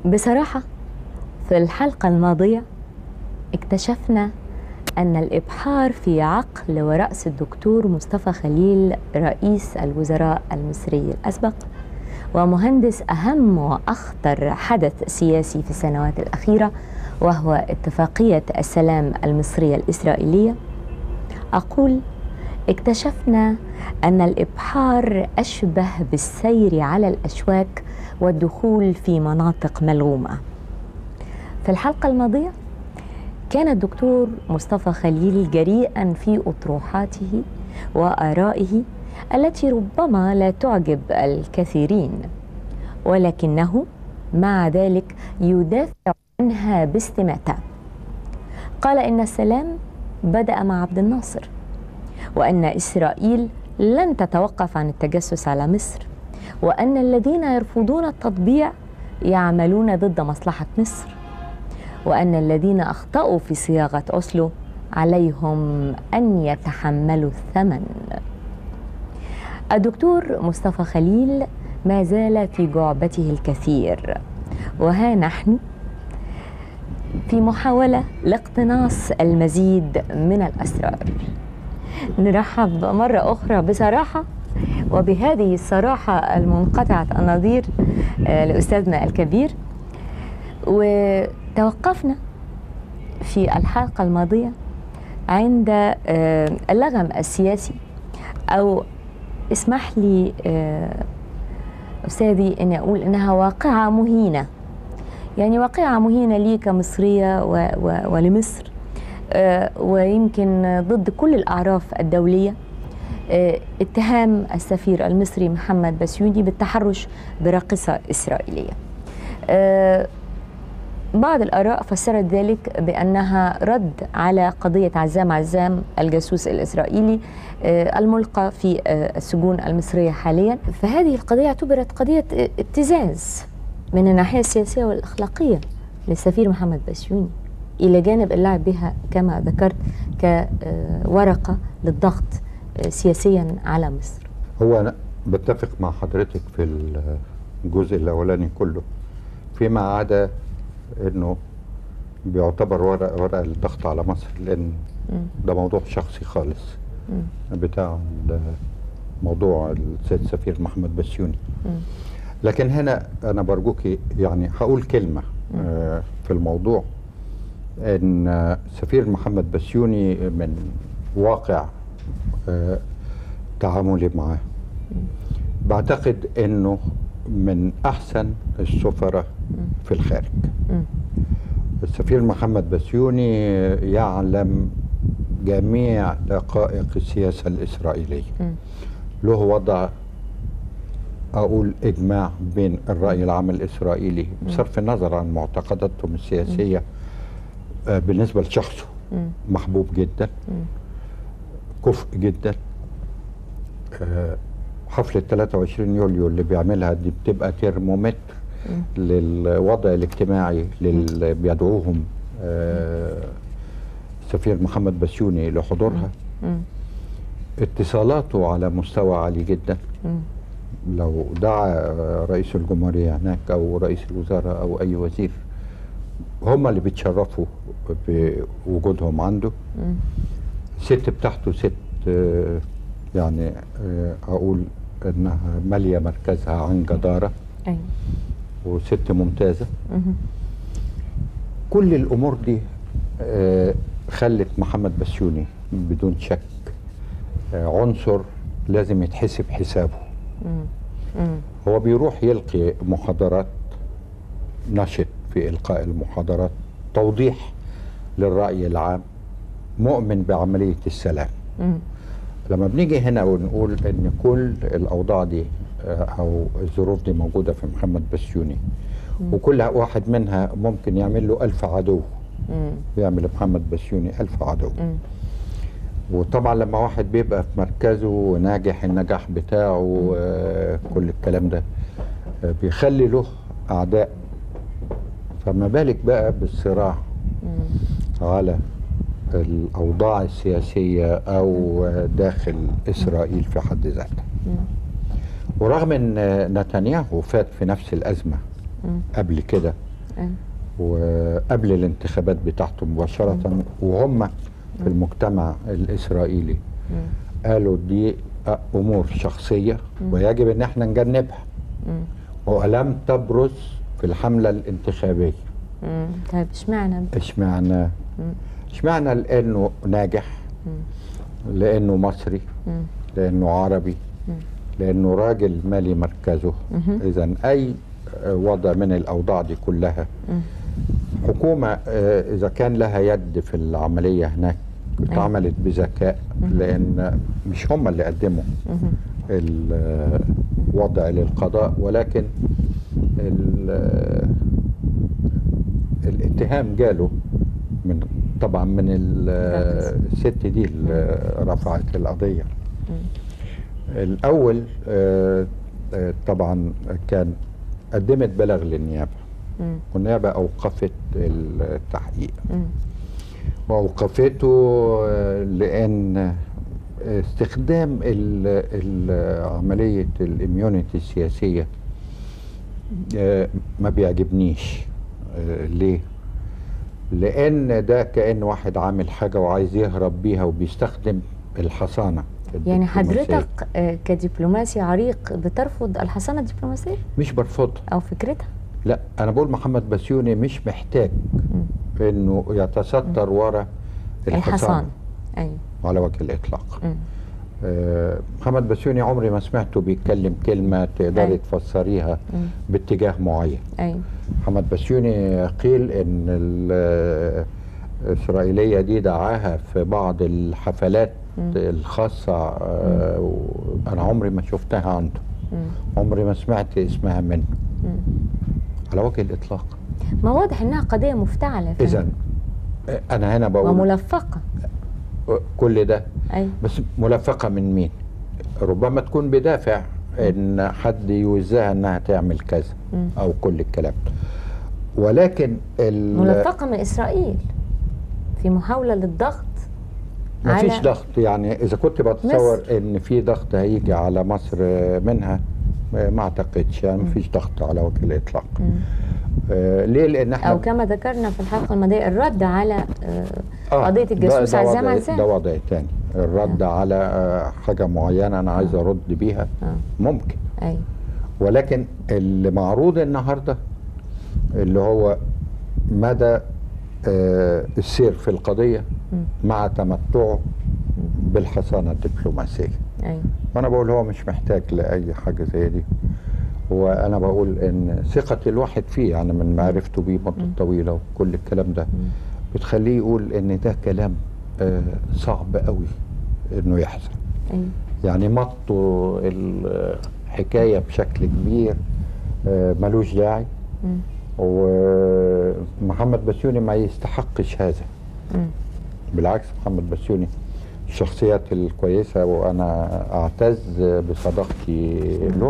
بصراحة في الحلقة الماضية اكتشفنا أن الإبحار في عقل ورأس الدكتور مصطفى خليل رئيس الوزراء المصري الأسبق ومهندس أهم وأخطر حدث سياسي في السنوات الأخيرة وهو اتفاقية السلام المصرية الإسرائيلية أقول اكتشفنا أن الإبحار أشبه بالسير على الأشواك والدخول في مناطق ملغومة في الحلقة الماضية كان الدكتور مصطفى خليل جريئا في أطروحاته وآرائه التي ربما لا تعجب الكثيرين ولكنه مع ذلك يدافع عنها باستماتة قال إن السلام بدأ مع عبد الناصر وأن إسرائيل لن تتوقف عن التجسس على مصر وأن الذين يرفضون التطبيع يعملون ضد مصلحة مصر وأن الذين أخطأوا في صياغة أوسلو عليهم أن يتحملوا الثمن الدكتور مصطفى خليل ما زال في جعبته الكثير وها نحن في محاولة لاقتناص المزيد من الأسرار نرحب مرة أخرى بصراحة وبهذه الصراحة المنقطعة النظير لأستاذنا الكبير وتوقفنا في الحلقة الماضية عند اللغم السياسي أو اسمح لي أستاذي أني أقول إنها واقعة مهينة يعني واقعة مهينة لي كمصرية و و ولمصر ويمكن ضد كل الأعراف الدولية اتهام السفير المصري محمد بسيوني بالتحرش براقصة إسرائيلية بعض الآراء فسرت ذلك بأنها رد على قضية عزام عزام الجاسوس الإسرائيلي الملقى في السجون المصرية حاليا فهذه القضية اعتبرت قضية ابتزاز من الناحية السياسية والأخلاقية للسفير محمد بسيوني إلى جانب اللعب بها كما ذكرت كورقة للضغط سياسيا على مصر هو أنا بتفق مع حضرتك في الجزء الأولاني كله فيما عدا انه بيعتبر ورق ورق الضغط على مصر لان ده موضوع شخصي خالص بتاع موضوع السيد السفير محمد بسيوني لكن هنا انا برجوكي يعني هقول كلمه آه في الموضوع ان السفير محمد بسيوني من واقع آه تعاملي معاه بعتقد انه من احسن السفراء في الخارج السفير محمد بسيوني يعلم جميع دقائق السياسة الإسرائيلية له وضع أقول إجماع بين الرأي العام الإسرائيلي بصرف النظر عن معتقداتهم السياسية بالنسبة لشخصه محبوب جدا كفء جدا حفلة 23 يوليو اللي بيعملها دي بتبقى ترمومتر للوضع الاجتماعي اللي بيدعوهم السفير محمد بسيوني لحضورها اتصالاته على مستوى عالي جدا لو دعا رئيس الجمهورية هناك أو رئيس الوزراء أو أي وزير هم اللي بيتشرفوا بوجودهم عنده الست بتاعته ست يعني اقول انها ماليه مركزها عن جداره أيوة. وست ممتازه كل الامور دي خلت محمد بسيوني بدون شك عنصر لازم يتحسب حسابه هو بيروح يلقي محاضرات نشط في القاء المحاضرات توضيح للراي العام مؤمن بعمليه السلام لما بنيجي هنا ونقول ان كل الاوضاع دي او الظروف دي موجوده في محمد بسيوني وكل واحد منها ممكن يعمل له ألف عدو يعمل محمد بسيوني ألف عدو وطبعا لما واحد بيبقى في مركزه وناجح النجاح بتاعه كل الكلام ده بيخلي له أعداء فما بالك بقى بالصراع على الأوضاع السياسية أو داخل إسرائيل في حد ذاتها ورغم أن نتنياهو فات في نفس الأزمة قبل كده أيوة. وقبل الانتخابات بتاعته مباشرة وهم في المجتمع الإسرائيلي مم. قالوا دي أمور شخصية ويجب إن احنا نجنبها مم. ولم تبرز في الحملة الانتخابية مم. طيب اشمعنى اشمعنى مم. اشمعنى لأنه ناجح مم. لأنه مصري مم. لأنه عربي مم. لأنه راجل مالي مركزه مهم. إذا أي وضع من الأوضاع دي كلها مم. حكومة آه، إذا كان لها يد في العملية هناك اتعملت بذكاء لأن مش هم اللي قدموا مهم. الوضع للقضاء ولكن ال- الاتهام جاله من طبعا من ال- الست دي اللي رفعت القضية مم. الأول آه، آه، طبعا كان قدمت بلاغ للنيابة مم. والنيابة أوقفت التحقيق مم. وأوقفته آه، لأن استخدام ال- ال- عملية الاميونيتي السياسية آه، ما بيعجبنيش آه، ليه؟ لأن ده كأن واحد عامل حاجة وعايز يهرب بيها وبيستخدم الحصانة يعني الدبلوماسية. حضرتك آه، كدبلوماسي عريق بترفض الحصانة الدبلوماسية مش برفضها أو فكرتها لا أنا بقول محمد بسيوني مش محتاج مم. إنه يتستر ورا الحصان الحصانة أيوة على وجه الإطلاق مم. آه، محمد بسيوني عمري ما سمعته بيتكلم كلمة تقدري أيوة. تفسريها مم. باتجاه معين أيوة محمد بسيوني قيل ان ال- الإسرائيلية دي دعاها في بعض الحفلات مم. الخاصة آه، و- أنا عمري ما شفتها عنده مم. عمري ما سمعت اسمها منه مم. على وجه الإطلاق ما واضح إنها قضية مفتعلة فعلا. إذا أنا هنا بقول وملفقة كل ده أيوة بس ملفقة من مين ربما تكون بدافع ان حد يوزعها انها تعمل كذا مم. او كل الكلام ده. ولكن ال- ملفقة من إسرائيل في محاولة للضغط ما فيش على- ضغط يعني اذا كنت بتصور ان في ضغط هيجي على مصر منها ما اعتقدش يعني ما فيش ضغط على وجه الاطلاق مم. آه ليه لان احنا أو كما ذكرنا في الحلقة الماضية الرد على آه، آه، قضية ده- الجاسوس ده عزام وضع- عزام ده وضع تاني الرد على آه، حاجه معينه انا عايز ارد بيها آه. ممكن أيوة ولكن اللي معروض النهارده اللي هو مدى آه، السير في القضيه مم. مع تمتعه بالحصانه الدبلوماسيه أيوة وانا بقول هو مش محتاج لاي حاجه زي دي وانا بقول ان ثقه الواحد فيه يعني من معرفته بيه مده طويله وكل الكلام ده بتخليه يقول ان ده كلام آه، صعب قوي انه يحصل أيوة يعني مطوا الحكايه بشكل كبير آه، ملوش داعي مم. ومحمد بسيوني ما يستحقش هذا مم. بالعكس محمد بسيوني الشخصيات الكويسة وأنا أعتز بصداقتي له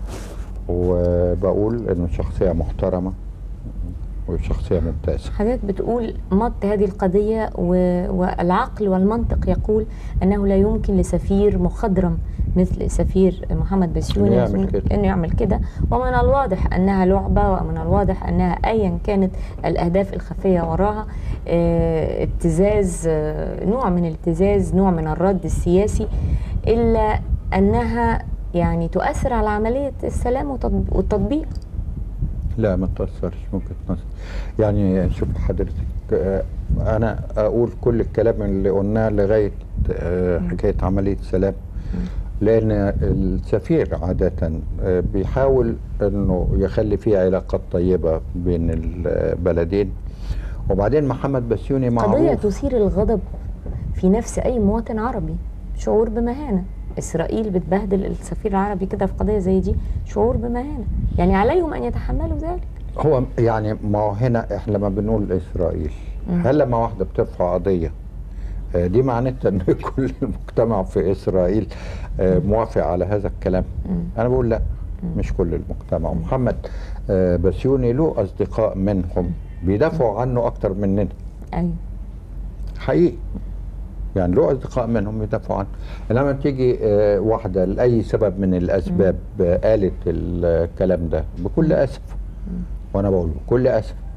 وبقول إنه شخصية محترمة وشخصية ممتازة حضرتك بتقول مط هذه القضية و... والعقل والمنطق يقول أنه لا يمكن لسفير مخضرم مثل سفير محمد بسيوني إنه يعمل كده. أنه يعمل كده ومن الواضح أنها لعبة ومن الواضح أنها أيا كانت الأهداف الخفية وراها آه، ابتزاز آه، نوع من الابتزاز نوع من الرد السياسي إلا أنها يعني تؤثر على عملية السلام والتطب- والتطبيق لا ما تأثرش ممكن تنصر يعني شوف حضرتك آه، أنا أقول كل الكلام اللي قلناه لغاية آه، حكاية عملية سلام لأن السفير عادة آه، بيحاول أنه يخلي فيه علاقات طيبة بين البلدين وبعدين محمد بسيوني قضية معروف تثير الغضب في نفس أي مواطن عربي شعور بمهانة إسرائيل بتبهدل السفير العربي كده في قضية زي دي شعور بمهانة يعني عليهم أن يتحملوا ذلك هو يعني ما هو هنا احنا لما بنقول اسرائيل هل لما واحده بترفع قضيه آه، دي معناتها ان كل المجتمع في اسرائيل آه، موافق على هذا الكلام انا بقول لا مش كل المجتمع محمد آه، بسيوني له اصدقاء منهم بيدافعوا عنه اكتر مننا أيوة حقيقي يعني له اصدقاء منهم يدافعوا عنه لما تيجي آه، واحده لاي سبب من الاسباب آه، قالت الكلام ده بكل اسف وانا بقول بكل اسف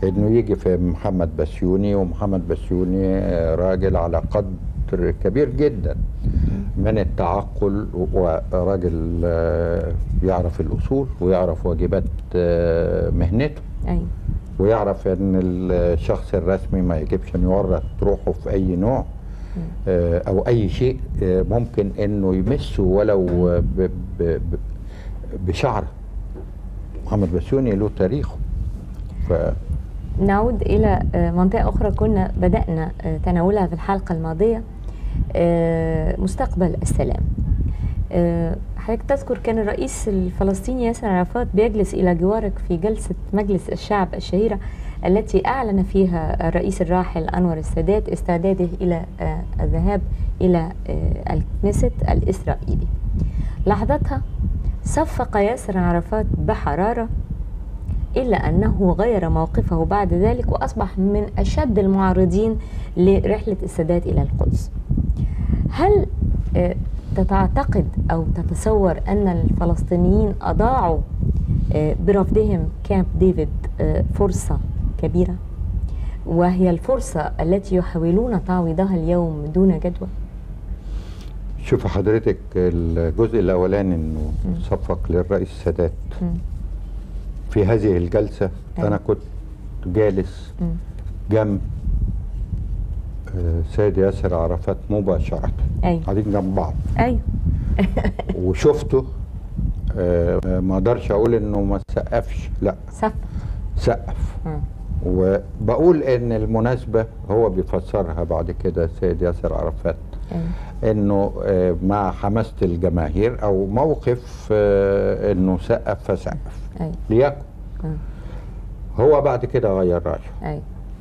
انه يجي في محمد بسيوني ومحمد بسيوني راجل على قدر كبير جدا من التعقل وراجل آه، يعرف الاصول ويعرف واجبات آه، مهنته ايوه ويعرف ان الشخص الرسمي ما يجبش ان يورط روحه في اي نوع آه، او اي شيء آه، ممكن انه يمسه ولو ب- ب- ب- بشعره محمد بسيوني له تاريخه ف نعود إلى آه، منطقة أخرى كنا بدأنا آه، تناولها في الحلقة الماضية آه، مستقبل السلام آه، حضرتك تذكر كان الرئيس الفلسطيني ياسر عرفات بيجلس إلى جوارك في جلسة مجلس الشعب الشهيرة التي أعلن فيها الرئيس الراحل أنور السادات استعداده إلى آه، الذهاب إلى آه، الكنيست الإسرائيلي لحظتها صفق ياسر عرفات بحرارة إلا أنه غير موقفه بعد ذلك وأصبح من أشد المعارضين لرحلة السادات إلى القدس هل آه، تعتقد أو تتصور أن الفلسطينيين أضاعوا آه، برفضهم كامب ديفيد آه، فرصة كبيرة وهي الفرصة التي يحاولون تعويضها اليوم دون جدوى شوف حضرتك الجزء الاولاني انه صفق للرئيس السادات مم. في هذه الجلسه أيوة. انا كنت جالس مم. جنب آه، سيد ياسر عرفات مباشره أيوة قاعدين جنب بعض أيوة وشفته آه، ما اقدرش اقول انه ما سقفش لا صف سقف مم. وبقول ان المناسبه هو بيفسرها بعد كده السيد ياسر عرفات أيوة انه آه، مع حماسه الجماهير او موقف آه، انه سقف فسقف أيوة ليكن مم. هو بعد كده غير رايه أيوة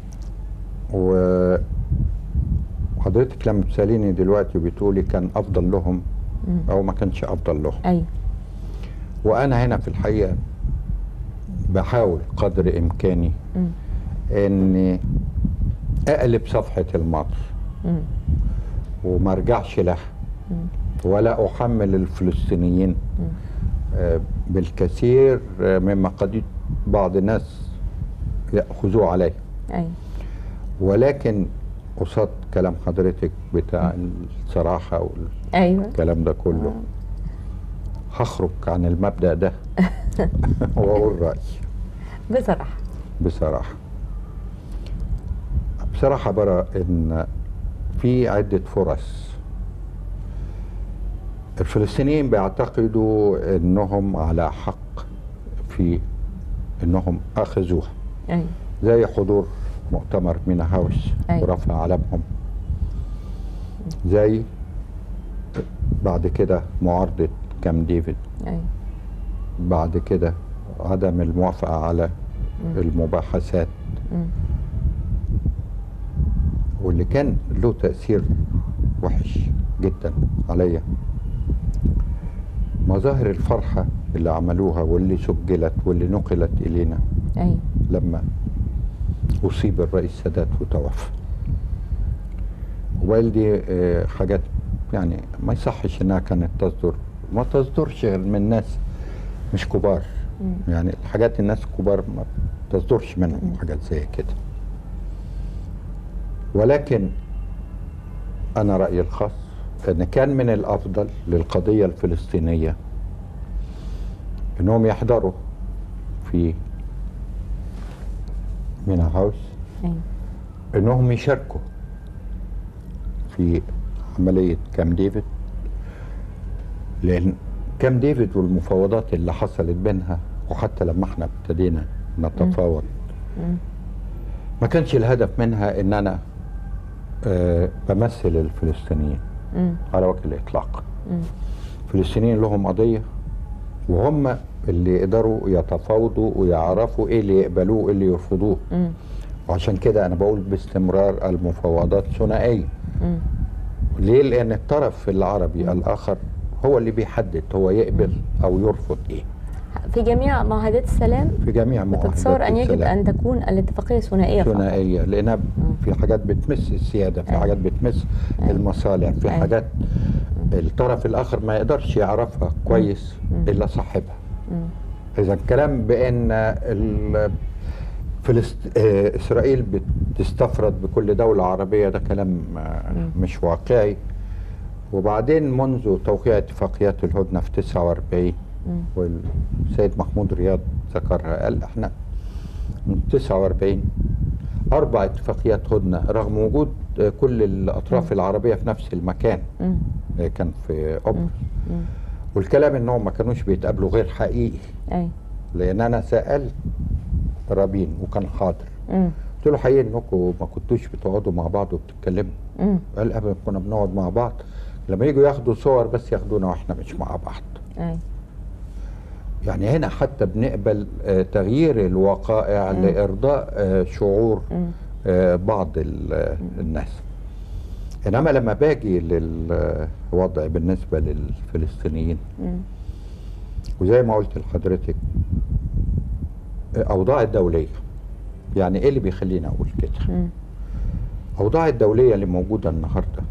و وحضرتك لما بتساليني دلوقتي وبتقولي كان افضل لهم مم. او ما كانش افضل لهم أيوة وانا هنا في الحقيقه بحاول قدر امكاني مم. اني اقلب صفحه الماضي مم. وما ارجعش لها مم. ولا احمل الفلسطينيين مم. آه، بالكثير آه، مما قد بعض الناس ياخذوه عليه أيوة ولكن قصاد كلام حضرتك بتاع الصراحه أيوة والكلام ده كله هخرج عن المبدا ده واقول رايي بصراحة بصراحة بصراحة برى ان في عدة فرص الفلسطينيين بيعتقدوا انهم على حق في انهم اخذوها أيوة زي حضور مؤتمر مينا هاوس أيوة. ورفع علمهم زي بعد كده معارضة كام ديفيد أيوة بعد كده عدم الموافقة على المباحثات مم. واللي كان له تأثير وحش جدا عليا مظاهر الفرحة اللي عملوها واللي سجلت واللي نقلت إلينا أيوة لما أصيب الرئيس سادات وتوفى وبالدي آه، حاجات يعني ما يصحش إنها كانت تصدر ما تصدرش غير من ناس مش كبار مم. يعني الحاجات الناس الكبار ما تصدرش منهم حاجات زي كده ولكن انا رايي الخاص ان كان من الافضل للقضيه الفلسطينيه انهم يحضروا في مينا هاوس أيوة انهم يشاركوا في عمليه كام ديفيد لان كام ديفيد والمفاوضات اللي حصلت بينها وحتى لما احنا ابتدينا نتفاوض مم. ما كانش الهدف منها ان انا آه بمثل الفلسطينيين مم. على وجه الاطلاق مم. الفلسطينيين لهم قضيه وهم اللي يقدروا يتفاوضوا ويعرفوا ايه اللي يقبلوه وايه اللي يرفضوه مم. وعشان كده انا بقول باستمرار المفاوضات ثنائيه مم. ليه لان الطرف العربي الاخر هو اللي بيحدد هو يقبل او يرفض ايه في جميع معاهدات السلام في جميع معاهدات بتتصور أن يجب السلام. أن تكون الاتفاقية ثنائية فقط ثنائيه لانها مم. في حاجات بتمس السياده في أيوة. حاجات بتمس أيوة. المصالح في أيوة. حاجات الطرف الاخر ما يقدرش يعرفها كويس مم. الا صاحبها مم. اذا الكلام بان ال- فلسط... آه، اسرائيل بتستفرد بكل دوله عربيه ده كلام آه، مم. مش واقعي وبعدين منذ توقيع اتفاقيات الهدنه في 49 مم. والسيد محمود رياض ذكرها قال احنا من 49 اربع اتفاقيات هدنه رغم وجود آه، كل الاطراف العربيه في نفس المكان مم. آه، كان في قبرص مم. والكلام انهم ما كانوش بيتقابلوا غير حقيقي اي لان انا سالت رابين وكان حاضر مم. قلت له حقيقي انكم ما كنتوش بتقعدوا مع بعض وبتتكلموا مم. قال ابدا كنا بنقعد مع بعض لما يجوا ياخدوا صور بس ياخدونا واحنا مش مع بعض اي يعني هنا حتى بنقبل آه، تغيير الوقائع مم. لارضاء آه، شعور مم. آه، بعض ال- آه، الناس انما لما باجي للوضع بالنسبه للفلسطينيين مم. وزي ما قلت لحضرتك آه، اوضاع الدوليه يعني ايه اللي بيخليني اقول كده مم. اوضاع الدوليه اللي موجوده النهارده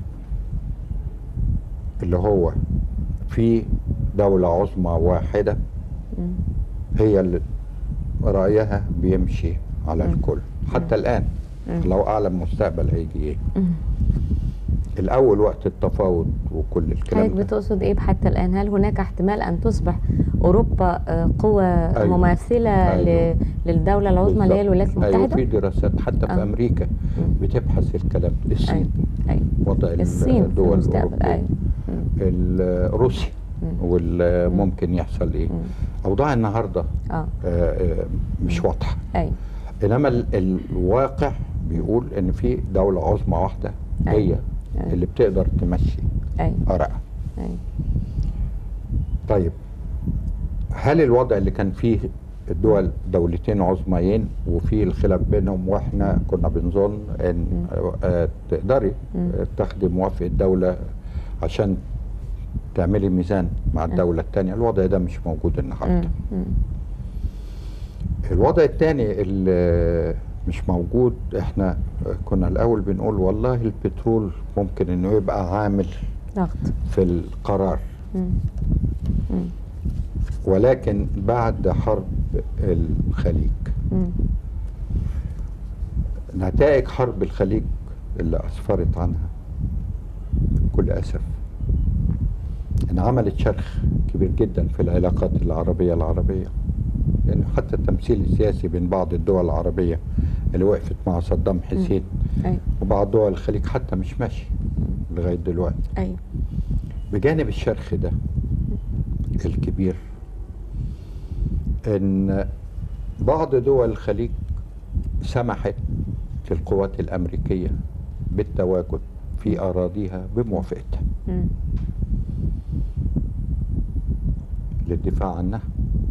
اللي هو في دوله عظمى واحده مم. هي اللي رايها بيمشي على مم. الكل حتى الان مم. لو اعلم مستقبل هيجي ايه مم. الاول وقت التفاوض وكل الكلام حضرتك ده بتقصد ايه حتى الان هل هناك احتمال ان تصبح اوروبا آه، قوه أيوة. مماثله أيوة. ل- للدوله العظمى اللي هي الولايات بالظبط. ايوه المتحده في دراسات حتى في آه. امريكا مم. بتبحث الكلام ده. اي الصين اي وضع الصين في الدول المستقبل اي الاوروبيه ال- روسيا مم. والممكن يحصل ايه مم. اوضاع النهارده اه آه، آه، مش واضحه اي انما ال- الواقع بيقول ان في دوله عظمى واحده هي أيوة. أيوة. اللي بتقدر تمشي اي ارائها اي طيب هل الوضع اللي كان فيه الدول دولتين عظميين وفي الخلاف بينهم واحنا كنا بنظن ان آه، تقدري مم. آه، تاخدي موافقه دوله عشان تعملي ميزان مع الدوله الثانيه الوضع ده مش موجود النهارده مم. مم. الوضع الثاني اللي مش موجود احنا كنا الاول بنقول والله البترول ممكن انه يبقى عامل ضغط في القرار مم. مم. ولكن بعد حرب الخليج مم. نتائج حرب الخليج اللي اسفرت عنها بكل اسف ان عملت شرخ كبير جدا في العلاقات العربيه العربيه يعني حتى التمثيل السياسي بين بعض الدول العربيه اللي وقفت مع صدام حسين اي وبعض دول الخليج حتى مش ماشي لغايه دلوقتي اي بجانب الشرخ ده الكبير ان بعض دول الخليج سمحت للقوات الامريكيه بالتواجد في اراضيها بموافقتها مم. للدفاع عنها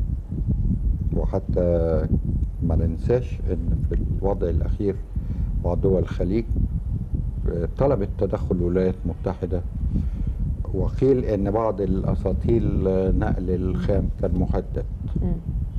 وحتى ما ننساش ان في الوضع الاخير بعض دول الخليج آه، طلبت تدخل الولايات المتحده وقيل ان بعض الاساطيل آه، نقل الخام كان مهدد مم.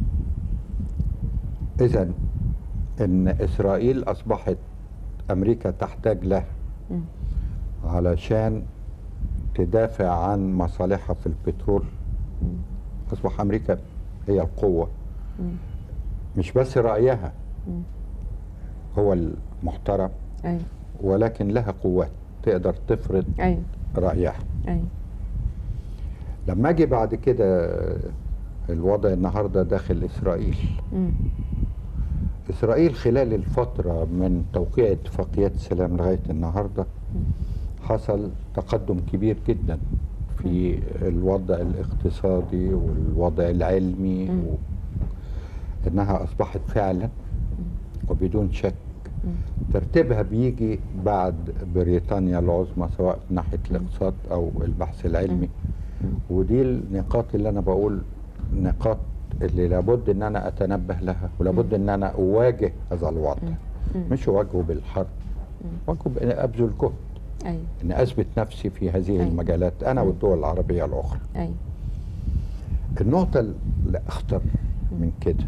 اذا ان اسرائيل اصبحت امريكا تحتاج لها مم. علشان تدافع عن مصالحها في البترول مم. اصبح امريكا هي القوه مم. مش بس رايها مم. هو المحترم اي ولكن لها قوات تقدر تفرض اي رايها اي لما اجي بعد كده الوضع النهارده داخل اسرائيل مم. اسرائيل خلال الفتره من توقيع اتفاقيات السلام لغايه النهارده حصل تقدم كبير جدا في الوضع الاقتصادي والوضع العلمي مم. و... انها اصبحت فعلا وبدون شك مم. ترتيبها بيجي بعد بريطانيا العظمى سواء من ناحيه الاقتصاد او البحث العلمي ودي النقاط اللي انا بقول نقاط اللي لابد ان انا اتنبه لها ولابد ان انا اواجه هذا الوضع مم. مش اواجهه بالحرب اواجهه بان ابذل جهد اي ان اثبت نفسي في هذه أي. المجالات انا أي. والدول العربيه الاخرى اي النقطه الاخطر من كده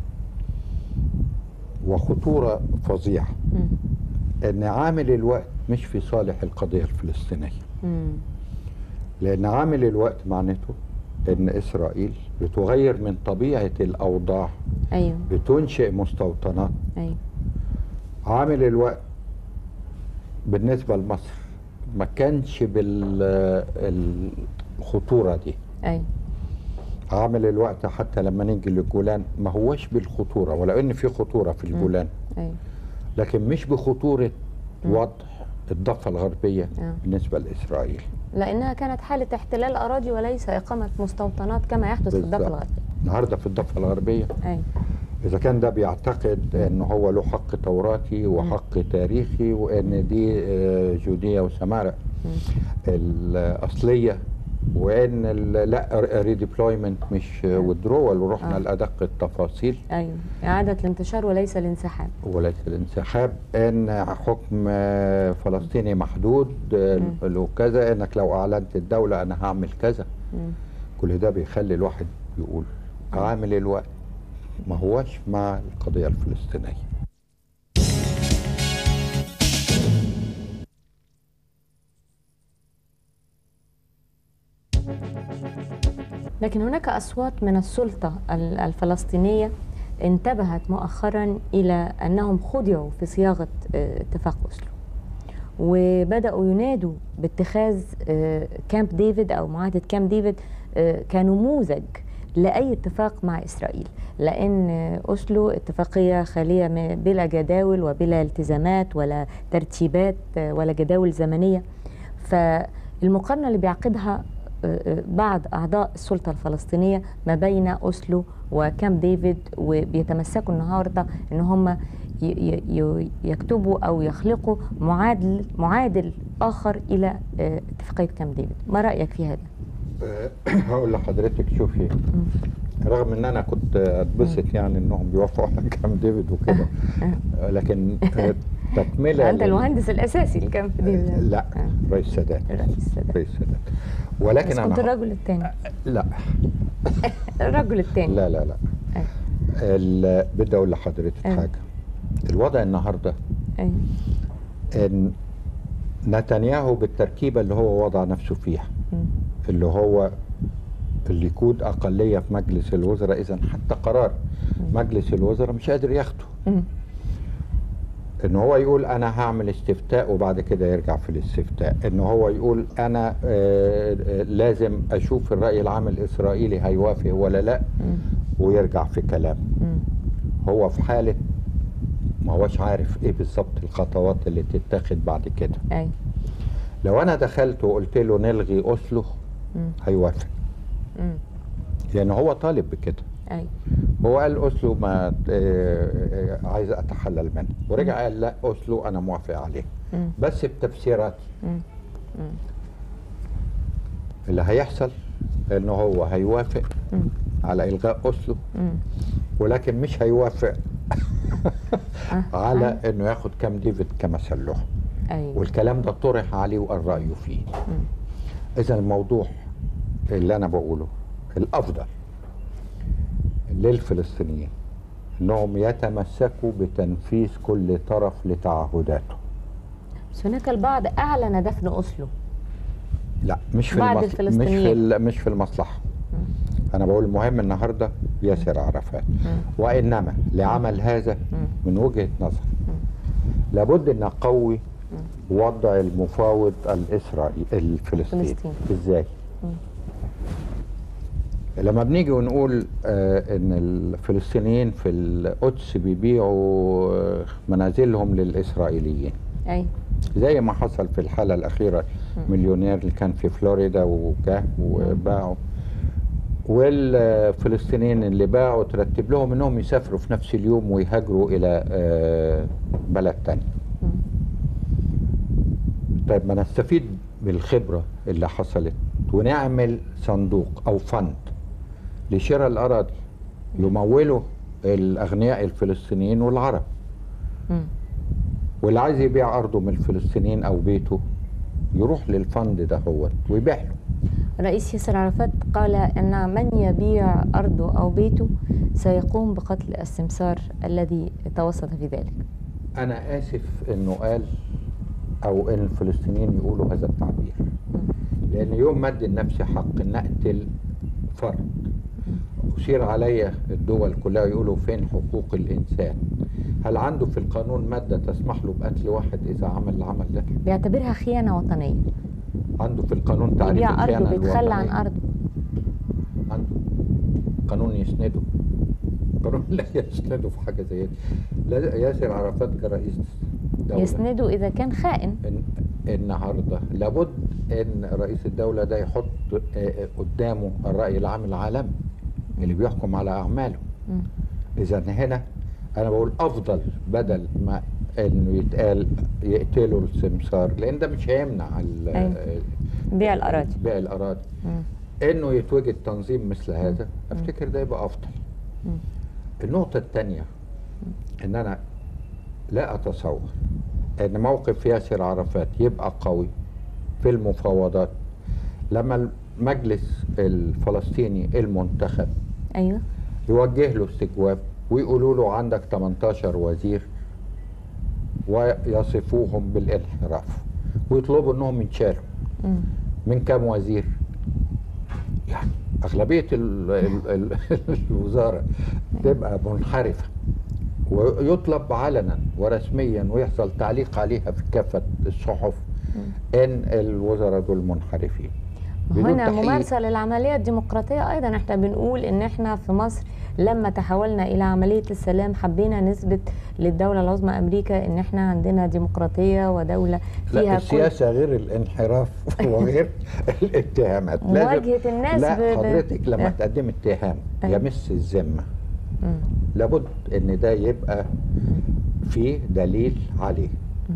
وخطوره فظيعه مم. ان عامل الوقت مش في صالح القضيه الفلسطينيه مم. لان عامل الوقت معناته ان اسرائيل بتغير من طبيعه الاوضاع ايوه بتنشئ مستوطنات ايوه عامل الوقت بالنسبة لمصر ما كانش بالخطورة دي ايوه عامل الوقت حتى لما نيجي للجولان ما هوش بالخطورة ولا ان في خطورة في الجولان ايوه لكن مش بخطورة وضع الضفة الغربية آه. بالنسبة لإسرائيل لانها كانت حاله احتلال اراضي وليس اقامه مستوطنات كما يحدث في الضفه بالظبط. الغربيه النهاردة في الضفة الغربية ايوه إذا كان ده بيعتقد إن هو له حق توراتي وحق تاريخي وإن دي آه، جودية وسمارة الأصلية وإن ال- لا ريديبلويمنت مش وذرول ورحنا آه. لأدق التفاصيل ايوه اعاده الانتشار وليس الانسحاب وليس الانسحاب ان حكم آه، فلسطيني محدود آه، له كذا انك لو اعلنت الدوله انا هعمل كذا مم. كل ده بيخلي الواحد يقول عامل الوقت ما هوش مع القضيه الفلسطينيه لكن هناك أصوات من السلطة ال- الفلسطينية انتبهت مؤخرا إلى أنهم خدعوا في صياغة آه، اتفاق أسلو وبدأوا ينادوا باتخاذ آه، كامب ديفيد أو معاهدة كامب ديفيد آه، كنموذج لأي اتفاق مع إسرائيل لأن آه، أسلو اتفاقية خالية من- بلا جداول وبلا التزامات ولا ترتيبات آه، ولا جداول زمنية فالمقارنة اللي بيعقدها آه، آه، بعض أعضاء السلطة الفلسطينية ما بين أسلو وكامب ديفيد وبيتمسكوا النهاردة إن هم ي- ي- ي- يكتبوا أو يخلقوا معادل معادل آخر إلى آه، اتفاقية كامب ديفيد ما رأيك في هذا؟ آه، هقول لحضرتك شوفي رغم ان انا كنت اتبسط يعني انهم بيوافقوا على كام ديفيد وكده آه، لكن آه، تكمله أنت لل- المهندس الأساسي لكامب ديفيد لا آه. رئيس سادات الرئيس السادات رئيس سادات ولكن بس كنت انا الرجل الثاني لا الرجل الثاني لا لا لا أيوة. ال- بدي اقول لحضرتك أيوة. حاجه الوضع النهارده أيوة. ان نتنياهو بالتركيبه اللي هو وضع نفسه فيها مم. اللي هو الليكود اقليه في مجلس الوزراء اذا حتى قرار مجلس الوزراء مش قادر ياخده مم. ان هو يقول انا هعمل استفتاء وبعد كده يرجع في الاستفتاء ان هو يقول انا آه، آه، لازم اشوف الراي العام الاسرائيلي هيوافق ولا لا مم. ويرجع في كلامه مم. هو في حاله ما هوش عارف ايه بالظبط الخطوات اللي تتاخد بعد كده أيوة. لو انا دخلت وقلت له نلغي اوسلو مم. هيوافق مم. لان هو طالب بكده أيوة. هو قال اوسلو ما آه، آه، عايز اتحلل منه ورجع قال لا اوسلو انا موافق عليه مم. بس بتفسيراتي مم. اللي هيحصل ان هو هيوافق مم. على الغاء اوسلو مم. ولكن مش هيوافق آه. على أيوة. انه ياخد كام ديفيد كمثل له أيوة. والكلام ده طرح عليه وقال رايه فيه مم. اذا الموضوع اللي انا بقوله الافضل للفلسطينيين انهم يتمسكوا بتنفيذ كل طرف لتعهداته بس هناك البعض أعلن دفن أسلو لا مش في بعد المص... مش الفلسطينيين. في ال... مش في المصلحه انا بقول المهم النهارده ياسر عرفات وانما لعمل هذا من وجهه نظر لابد ان اقوي وضع المفاوض الاسرائيلي الفلسطيني فلسطين. ازاي لما بنيجي ونقول آه ان الفلسطينيين في القدس بيبيعوا آه، منازلهم للاسرائيليين أيوة. زي ما حصل في الحالة الأخيرة مليونير اللي كان في فلوريدا وجاه وباعوا والفلسطينيين اللي باعوا ترتب لهم انهم يسافروا في نفس اليوم ويهاجروا الى آه، بلد تاني مم. طيب ما نستفيد بالخبرة اللي حصلت ونعمل صندوق او فند لشراء الاراضي يموله الاغنياء الفلسطينيين والعرب مم. واللي عايز يبيع ارضه من الفلسطينيين او بيته يروح للفند ده هو ويبيع له رئيس ياسر عرفات قال أن من يبيع أرضه أو بيته سيقوم بقتل السمسار الذي توسط في ذلك انا اسف انه قال او ان الفلسطينيين يقولوا هذا التعبير لان يوم ما ادي لنفسي حق ان اقتل فرد أشير علي الدول كلها يقولوا فين حقوق الإنسان هل عنده في القانون مادة تسمح له بقتل واحد إذا عمل العمل ده بيعتبرها خيانة وطنية عنده في القانون تعريف يبيع الخيانة أرضه بيتخلى عن الوطنية؟ أرضه عنده قانون يسنده قانون لا يسنده في حاجة زي دي لا ياسر عرفات كرئيس دولة يسنده إذا كان خائن إن- النهارده لابد ان رئيس الدوله ده يحط آه، آه، قدامه الراي العام العالمي اللي بيحكم على اعماله مم. اذا هنا انا بقول افضل بدل ما انه يتقال يقتلوا السمسار لان ده مش هيمنع ال- أيوة. بيع الأراضي بيع الاراضي مم. انه يتوجد تنظيم مثل هذا افتكر ده يبقى افضل مم. النقطه الثانيه ان انا لا اتصور ان موقف ياسر عرفات يبقى قوي في المفاوضات لما المجلس الفلسطيني المنتخب أيوه يوجه له استجواب ويقولوا له عندك 18 وزير ويصفوهم بالانحراف ويطلبوا انهم يتشالوا مم. من كام وزير يعني أغلبية ال ال ال الوزارة تبقى منحرفة ويطلب علنا ورسميا ويحصل تعليق عليها في كافة الصحف إن الوزراء دول منحرفين بدون هنا تحقيق. ممارسة للعملية الديمقراطية أيضا احنا بنقول إن احنا في مصر لما تحولنا إلى عملية السلام حبينا نثبت للدولة العظمى أمريكا إن احنا عندنا ديمقراطية ودولة لا فيها كل السياسة غير الانحراف وغير الاتهامات لازم- مواجهة الناس لا ب- ب- حضرتك لما آه. تقدم اتهام أيوة. يمس الذمة مم. لابد ان ده يبقى فيه دليل عليه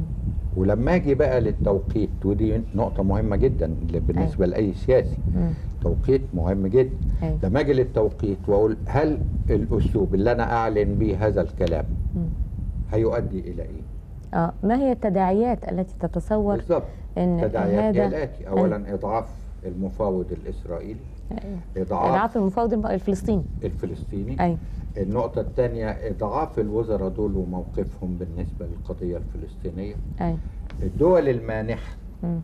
ولما اجي بقى للتوقيت ودي نقطة مهمة جدا اللي بالنسبة لأي سياسي مم. توقيت مهم جدا أيوة. لما اجي للتوقيت واقول هل الاسلوب اللي انا اعلن به هذا الكلام مم. هيؤدي الى ايه؟ آه ما هي التداعيات التي تتصور بالظبط إن تداعيات هي هذا الاتي اولا اضعاف المفاوض الاسرائيلي أيوة. اضعاف إضعاف المفاوض الفلسطيني الفلسطيني أيوة. النقطة الثانية إضعاف الوزراء دول وموقفهم بالنسبة للقضية الفلسطينية أيوة. الدول المانحة مم.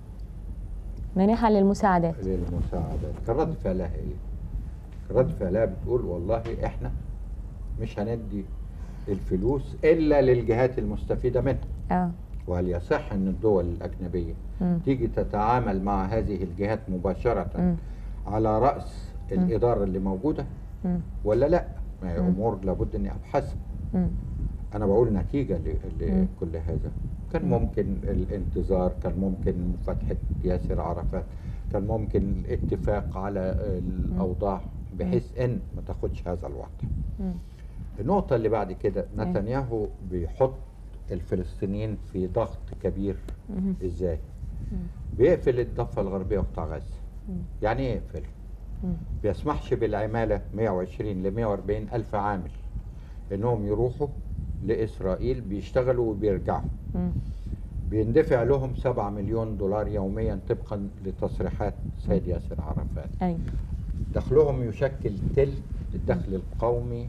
مانحة للمساعدات للمساعدات كان رد فعلها إيه؟ كان رد فعلها بتقول والله إحنا مش هندي الفلوس إلا للجهات المستفيدة منها اه وهل يصح أن الدول الأجنبية مم. تيجي تتعامل مع هذه الجهات مباشرة مم. على رأس الإدارة اللي موجودة مم. ولا لا؟ ما هي مم. أمور لابد أني أبحثها مم. انا بقول نتيجه ل- مم. لكل هذا كان ممكن الانتظار كان ممكن مفاتحه ياسر عرفات كان ممكن الاتفاق على الاوضاع بحيث ان ما تاخدش هذا الوضع مم. النقطه اللي بعد كده نتنياهو بيحط الفلسطينيين في ضغط كبير مم. ازاي بيقفل الضفه الغربيه وقطاع غزه مم. يعني ايه يقفل مم. بيسمحش بالعماله 120 ل 140 الف عامل انهم يروحوا لاسرائيل بيشتغلوا وبيرجعوا مم. بيندفع لهم 7 مليون دولار يوميا طبقا لتصريحات سيد ياسر عرفات ايوه دخلهم يشكل تلت الدخل القومي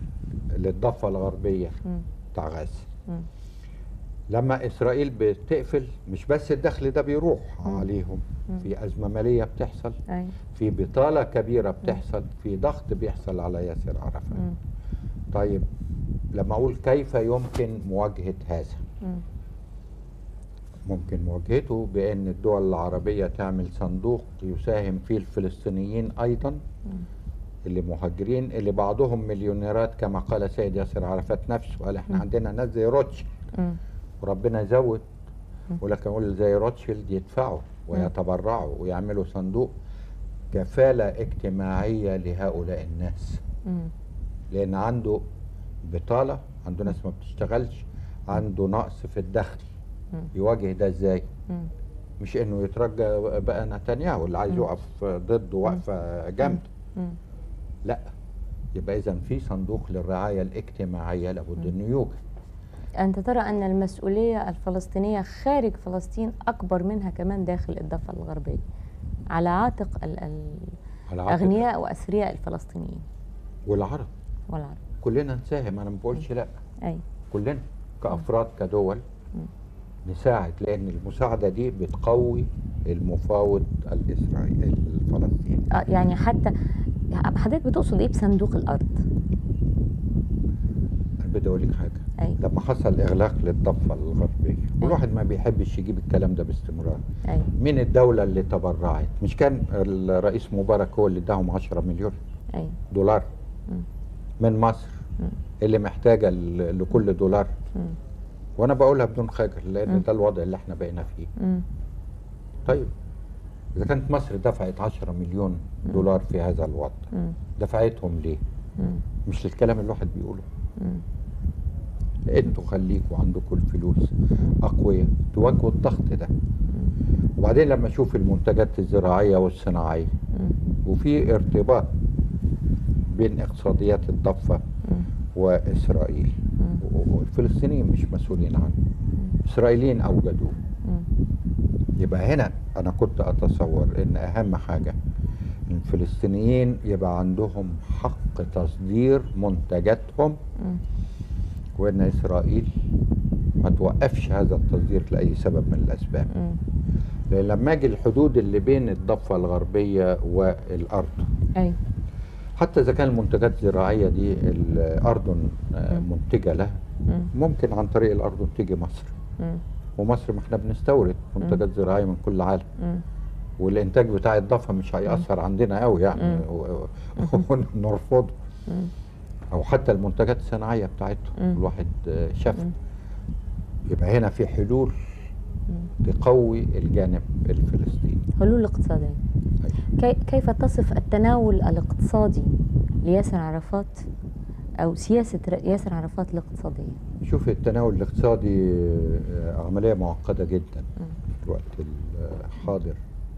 للضفه الغربيه مم. بتاع غزه مم. لما اسرائيل بتقفل مش بس الدخل ده بيروح عليهم في ازمه ماليه بتحصل ايوه في بطاله كبيره بتحصل في ضغط بيحصل على ياسر عرفات مم. طيب لما اقول كيف يمكن مواجهه هذا مم. ممكن مواجهته بان الدول العربيه تعمل صندوق يساهم فيه الفلسطينيين ايضا اللي مهاجرين اللي بعضهم مليونيرات كما قال سيد ياسر عرفات نفسه قال احنا عندنا ناس زي روتش مم. وربنا يزود ولكن اقول زي روتشيلد يدفعوا ويتبرعوا ويعملوا صندوق كفاله اجتماعيه لهؤلاء الناس مم. لان عنده بطاله عنده ناس ما بتشتغلش عنده نقص في الدخل مم. يواجه ده ازاي مم. مش انه يترجى بقى نتنياهو اللي عايز يقف ضده وقفه جامده مم. لا يبقى اذا في صندوق للرعايه الاجتماعيه لابد انه يوجد أنت ترى أن المسؤولية الفلسطينية خارج فلسطين أكبر منها كمان داخل الضفة الغربية على عاتق ال- ال- على عاتق الأغنياء وأثرياء الفلسطينيين والعرب والعرب كلنا نساهم انا ما بقولش لا أي كلنا كافراد كدول نساعد لان المساعده دي بتقوي المفاوض الاسرائيلي الفلسطيني آه، يعني حتى حضرتك بتقصد ايه بصندوق الارض انا بدي اقول لك حاجه ايوه لما حصل اغلاق للضفه الغربيه والواحد ما بيحبش يجيب الكلام ده باستمرار ايوه مين الدوله اللي تبرعت مش كان الرئيس مبارك هو اللي اداهم 10 مليون ايوه دولار مم. من مصر مم. اللي محتاجه ل- لكل دولار مم. وانا بقولها بدون خجل لان مم. ده الوضع اللي احنا بقينا فيه مم. طيب اذا كانت مصر دفعت 10 مليون دولار في هذا الوضع مم. دفعتهم ليه مم. مش الكلام اللي الواحد بيقوله مم. انتوا خليكوا عندكم الفلوس اقوياء تواجهوا الضغط ده وبعدين لما اشوف المنتجات الزراعيه والصناعيه مم. وفي ارتباط بين اقتصاديات الضفه مم. واسرائيل مم. والفلسطينيين مش مسؤولين عنه اسرائيليين اوجدوه مم. يبقى هنا انا كنت اتصور ان اهم حاجه إن الفلسطينيين يبقى عندهم حق تصدير منتجاتهم مم. وان اسرائيل ما توقفش هذا التصدير لاي سبب من الاسباب مم. لان لما اجي الحدود اللي بين الضفه الغربيه والارض ايوه حتى اذا كان المنتجات الزراعيه دي الاردن آه، مم. منتجه لها مم. ممكن عن طريق الاردن تيجي مصر مم. ومصر ما احنا بنستورد منتجات زراعيه من كل العالم مم. والانتاج بتاع الضفه مش هيأثر عندنا قوي يعني مم. و- و- ونرفضه مم. او حتى المنتجات الصناعيه بتاعتهم مم. الواحد آه، شاف مم. يبقى هنا في حلول مم. تقوي الجانب الفلسطيني حلول اقتصادية أيوة. كي كيف تصف التناول الاقتصادي لياسر عرفات أو سياسة ر- ياسر عرفات الاقتصادية شوف التناول الاقتصادي آه، عمليه معقده جدا مم. في الوقت الحاضر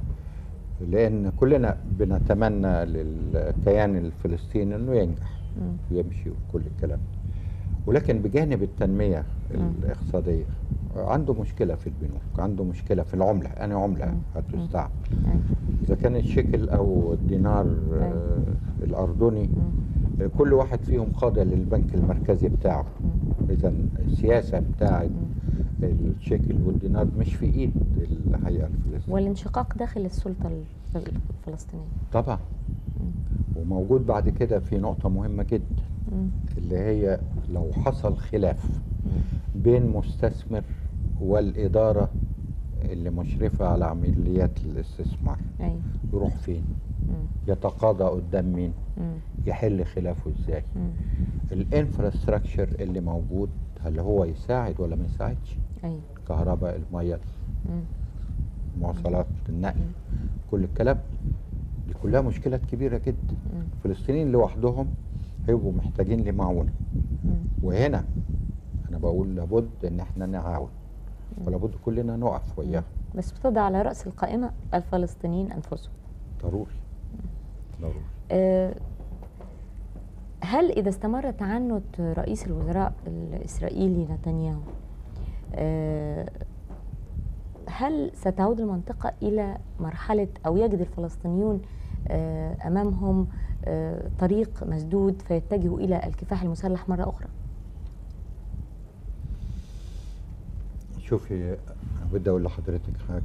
لان كلنا بنتمنى للكيان الفلسطيني انه ينجح مم. يمشي وكل الكلام ده. ولكن بجانب التنميه مم. الاقتصاديه عنده مشكله في البنوك عنده مشكله في العمله انا عمله مم. هتستعمل أيوة. اذا كان الشيكل او الدينار أيوة. آه، الاردني مم. آه، كل واحد فيهم خاضع للبنك المركزي بتاعه مم. اذا السياسه بتاعت مم. الشيكل والدينار مش في ايد الهيئه الفلسطينيه والانشقاق داخل السلطة الف- الفلسطينية طبعا وموجود بعد كده في نقطه مهمه جدا مم. اللي هي لو حصل خلاف مم. بين مستثمر والإدارة اللي مشرفة على عمليات الاستثمار أيوة. يروح فين مم. يتقاضى قدام مين مم. يحل خلافه ازاي مم. الانفراستراكشر اللي موجود هل هو يساعد ولا ما يساعدش أيوة. كهرباء المية مم. مواصلات النقل كل الكلام دي كلها مشكلات كبيرة جدا مم. الفلسطينيين لوحدهم هيبقوا محتاجين لمعونة مم. وهنا انا بقول لابد ان احنا نعاون ولابد كلنا نقف وياهم بس بتضع على رأس القائمة الفلسطينيين أنفسهم ضروري ضروري آه، هل إذا استمر تعنت رئيس الوزراء الإسرائيلي نتنياهو آه، هل ستعود المنطقة إلى مرحلة أو يجد الفلسطينيون آه، أمامهم آه، طريق مسدود فيتجهوا إلى الكفاح المسلح مرة أخرى؟ شوفي أنا بدي اقول لحضرتك حاجه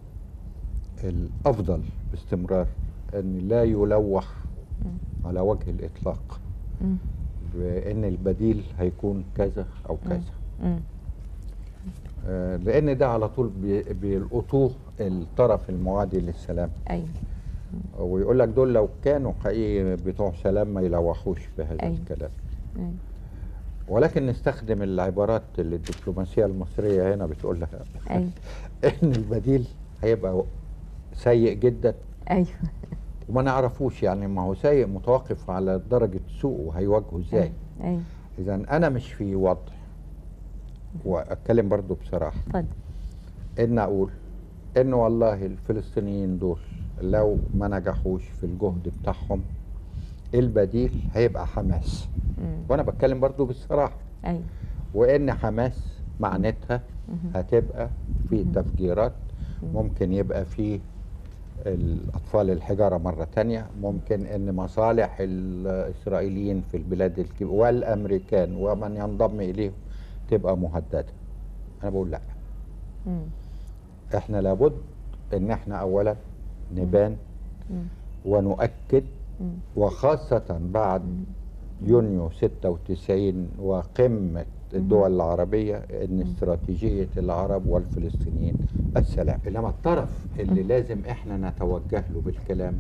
الافضل باستمرار ان لا يلوح مم. على وجه الاطلاق مم. بان البديل هيكون كذا او كذا مم. آه، لان ده على طول بي- بيلقطوه الطرف المعادي للسلام أيوة ويقول لك دول لو كانوا حقيقي بتوع سلام ما يلوحوش بهذا أيوة. الكلام أيوة ولكن نستخدم العبارات اللي الدبلوماسيه المصريه هنا بتقول لها أيوة ان البديل هيبقى سيء جدا أيوة وما نعرفوش يعني ما هو سيء متوقف على درجه سوءه هيواجهه ازاي أيوة اذا انا مش في وضع واتكلم برضو بصراحه اتفضل ان اقول ان والله الفلسطينيين دول لو ما نجحوش في الجهد بتاعهم البديل هيبقى حماس مم. وانا بتكلم برضو بالصراحه أيوة وان حماس معناتها مهم. هتبقى في مهم. تفجيرات مم. ممكن يبقى في الأطفال الحجارة مرة تانية ممكن أن مصالح الإسرائيليين في البلاد الكبيرة والأمريكان ومن ينضم إليهم تبقى مهددة أنا بقول لا مم. إحنا لابد أن إحنا أولا نبان مم. ونؤكد وخاصة بعد يونيو 96 وقمة الدول العربية ان استراتيجية العرب والفلسطينيين السلام انما الطرف اللي لازم احنا نتوجه له بالكلام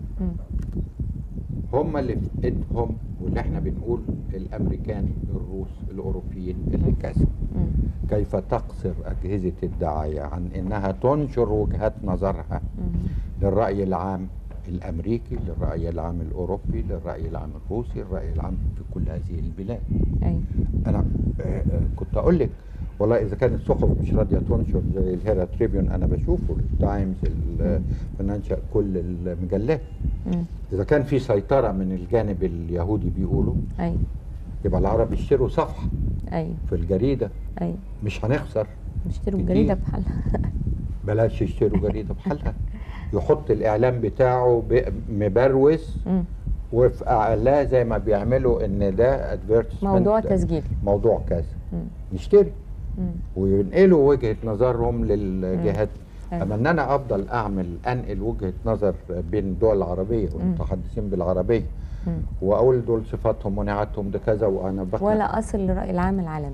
هم اللي في ايدهم واللي احنا بنقول الامريكان الروس الاوروبيين اللي كذا كيف تقصر اجهزه الدعايه عن انها تنشر وجهات نظرها للراي العام الامريكي للراي العام الاوروبي للراي العام الروسي الراي العام في كل هذه البلاد أي. انا آه، آه، كنت اقول لك والله اذا كانت الصحف مش راضيه تنشر زي الهيرا تريبيون انا بشوفه التايمز الفنانشال كل المجلات مم. اذا كان في سيطره من الجانب اليهودي بيقولوا أي يبقى العرب يشتروا صفحه أي في الجريده أي مش هنخسر نشتروا كتير. جريدة بحالها بلاش يشتروا جريده بحالها يحط الاعلام بتاعه ب- مبروز مم. وفي اعلاه زي ما بيعملوا ان ده advertisement موضوع تسجيل موضوع كذا مم. نشتري مم. وينقلوا وجهه نظرهم للجهات أيوة. اما ان انا افضل اعمل انقل وجهه نظر بين الدول العربيه والمتحدثين بالعربيه مم. واقول دول صفاتهم ونعتهم ده كذا وانا بقنع ولا أصل للرأي العام العالمي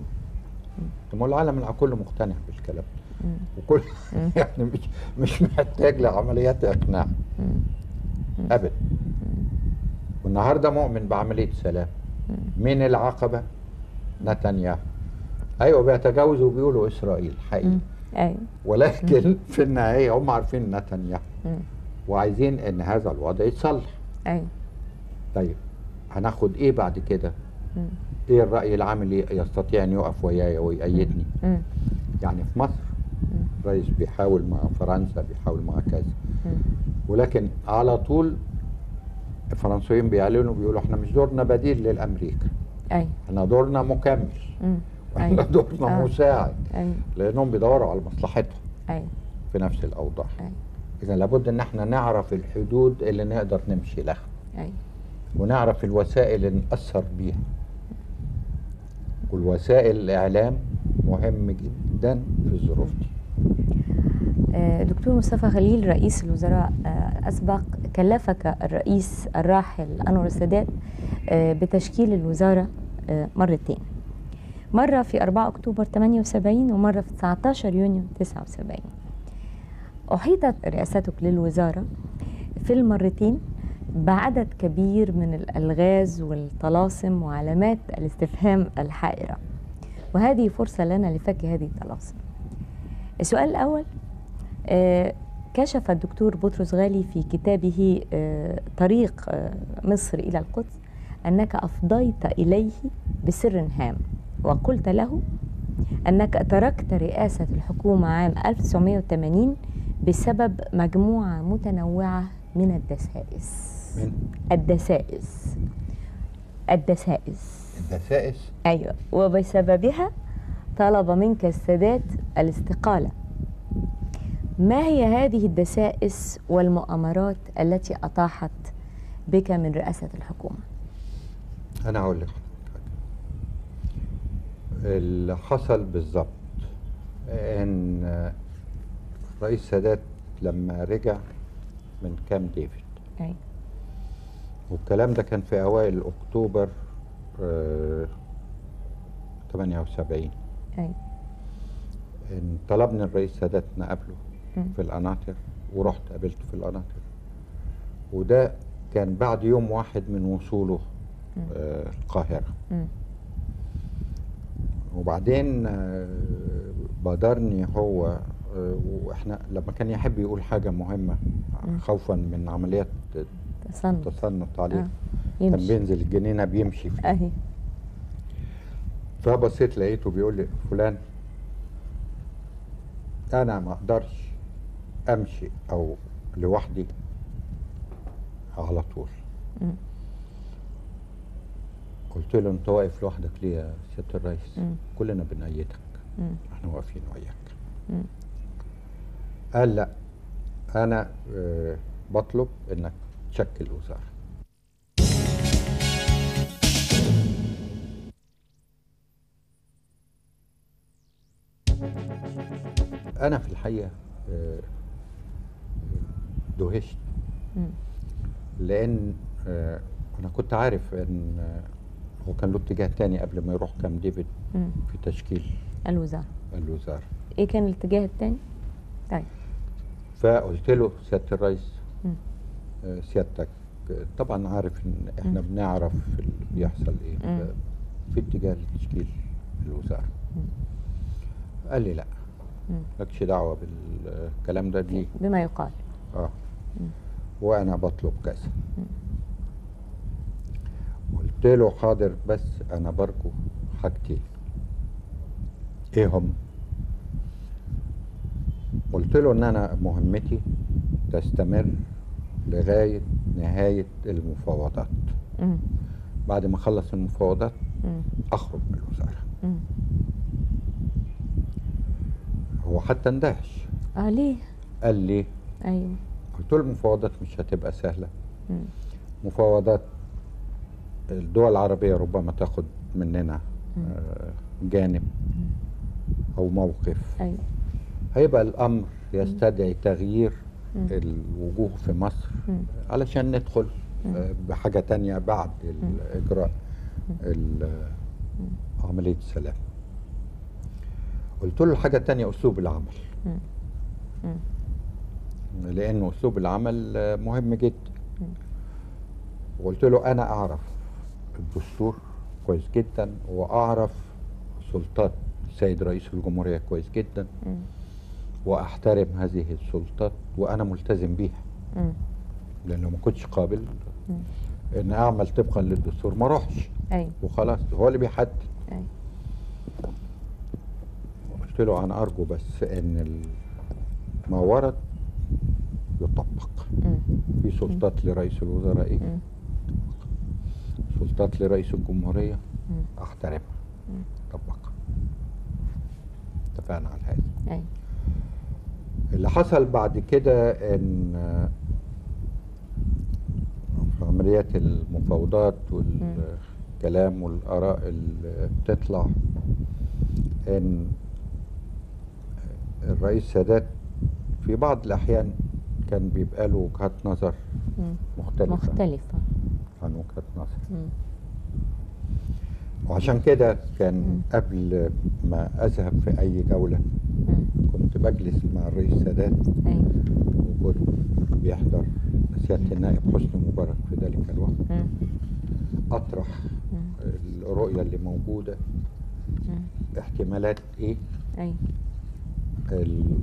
ما هو العالم الع- كله مقتنع بالكلام مم. وكل يعني مش مش محتاج لعمليات اقناع مم. ابدا والنهارده مؤمن بعمليه سلام مين العقبه نتنياهو ايوه بيتجاوزوا وبيقولوا اسرائيل حقيقي مم. أي ولكن في النهايه هم عارفين نتنياهو مم. وعايزين ان هذا الوضع يتصلح أي طيب هناخد ايه بعد كده مم. ايه الراي العام اللي يستطيع ان يقف ويايا ويأيدني مم. يعني في مصر الرئيس بيحاول مع فرنسا بيحاول مع كذا مم. ولكن على طول الفرنسيين بيعلنوا بيقولوا احنا مش دورنا بديل للامريكا أي احنا دورنا مكمل مم. احنا أي. دورنا آه. مساعد أي لانهم بيدوروا على مصلحتهم أي في نفس الاوضاع أي اذا لابد ان احنا نعرف الحدود اللي نقدر نمشي لها أي ونعرف الوسائل اللي نأثر بيها والوسائل الإعلام مهم جدا في الظروف دي آه، دكتور مصطفى خليل رئيس الوزراء آه، أسبق كلفك الرئيس الراحل أنور السادات آه، بتشكيل الوزارة آه، مرتين مرة في 4 أكتوبر 78 ومرة في 19 يونيو 79 أحيطت رئاستك للوزارة في المرتين بعدد كبير من الألغاز والطلاسم وعلامات الاستفهام الحائرة وهذه فرصة لنا لفك هذه الطلاسم السؤال الأول آه، كشف الدكتور بطرس غالي في كتابه آه، طريق آه، مصر إلى القدس أنك أفضيت إليه بسر هام وقلت له أنك تركت رئاسة الحكومة عام 1980 بسبب مجموعة متنوعة من الدسائس من الدسائس الدسائس الدسائس أيوة وبسببها طلب منك السادات الاستقالة ما هي هذه الدسائس والمؤامرات التي أطاحت بك من رئاسة الحكومة أنا هقول لك حاجة اللي حصل بالظبط إن رئيس سادات لما رجع من كام ديفيد أي والكلام ده كان في أوائل أكتوبر آه، 78 أي إن طلبني الرئيس سادات نقابله مم. في القناطر ورحت قابلته في القناطر وده كان بعد يوم واحد من وصوله آه، القاهرة مم. وبعدين آه، بادرني هو آه، واحنا لما كان يحب يقول حاجة مهمة خوفا من عمليات تصنف تسنط عليه آه. كان يمشي بينزل الجنينة بيمشي فيه أهي فبصيت لقيته بيقول لي فلان انا ما اقدرش امشي او لوحدي على طول مم. قلت له انت واقف لوحدك ليه يا سياده الرئيس مم. كلنا بنأيدك مم. احنا واقفين وياك مم. قال لا انا آه، بطلب انك تشكل وزاره انا في الحقيقه آه، دهشت مم. لان آه، انا كنت عارف ان هو كان له اتجاه تاني قبل ما يروح كام ديفيد مم. في تشكيل الوزاره الوزاره ايه كان الاتجاه الثاني؟ طيب فقلت له سياده الرئيس مم. آه، سيادتك آه، طبعا عارف ان احنا بنعرف اللي بيحصل ايه مم. ف- في اتجاه لتشكيل الوزاره مم. قال لي لا مم. مالكش دعوه بالكلام ده دي بما يقال اه مم. وانا بطلب كذا قلت له حاضر بس انا برجو حاجتين ايه هم قلت له ان انا مهمتي تستمر لغايه نهايه المفاوضات مم. بعد ما اخلص المفاوضات مم. اخرج من الوزاره مم. هو حتى اندهش اه ليه؟ قال لي ايوه قلت له المفاوضات مش هتبقى سهله مم. مفاوضات الدول العربية ربما تاخد مننا آه، جانب أو موقف ايوه هيبقى الأمر يستدعي تغيير مم. الوجوه في مصر مم. علشان ندخل آه، بحاجة تانية بعد الإجراء ال- عملية السلام قلت له الحاجة التانية أسلوب العمل مم. مم. لأن أسلوب العمل آه، مهم جدا مم. وقلت له أنا أعرف الدستور كويس جدا وأعرف سلطات السيد رئيس الجمهورية كويس جدا مم. وأحترم هذه السلطات وأنا ملتزم بيها مم. لأنه ما كنتش قابل مم. إن أعمل طبقا للدستور ما أروحش ايوه وخلاص هو اللي بيحدد ايوه قلت له أنا أرجو بس إن ال- ما ورد يطبق مم. في سلطات لرئيس الوزراء إيه مم. سلطات لرئيس الجمهورية مم. أحترمها مم. طبقها اتفقنا على هذا ايوه اللي حصل بعد كده ان في عمليات المفاوضات والكلام والاراء اللي بتطلع ان الرئيس سادات في بعض الاحيان كان بيبقى له وجهات نظر مم. مختلفه مختلفة عن وجهات نظر مم. وعشان كده كان قبل ما اذهب في اي جوله مم. كنت بجلس مع الرئيس سادات ايوه وكنت بيحضر سيادة النائب حسني مبارك في ذلك الوقت مم. أطرح مم. الرؤية اللي موجودة مم. احتمالات إيه ايوه ال-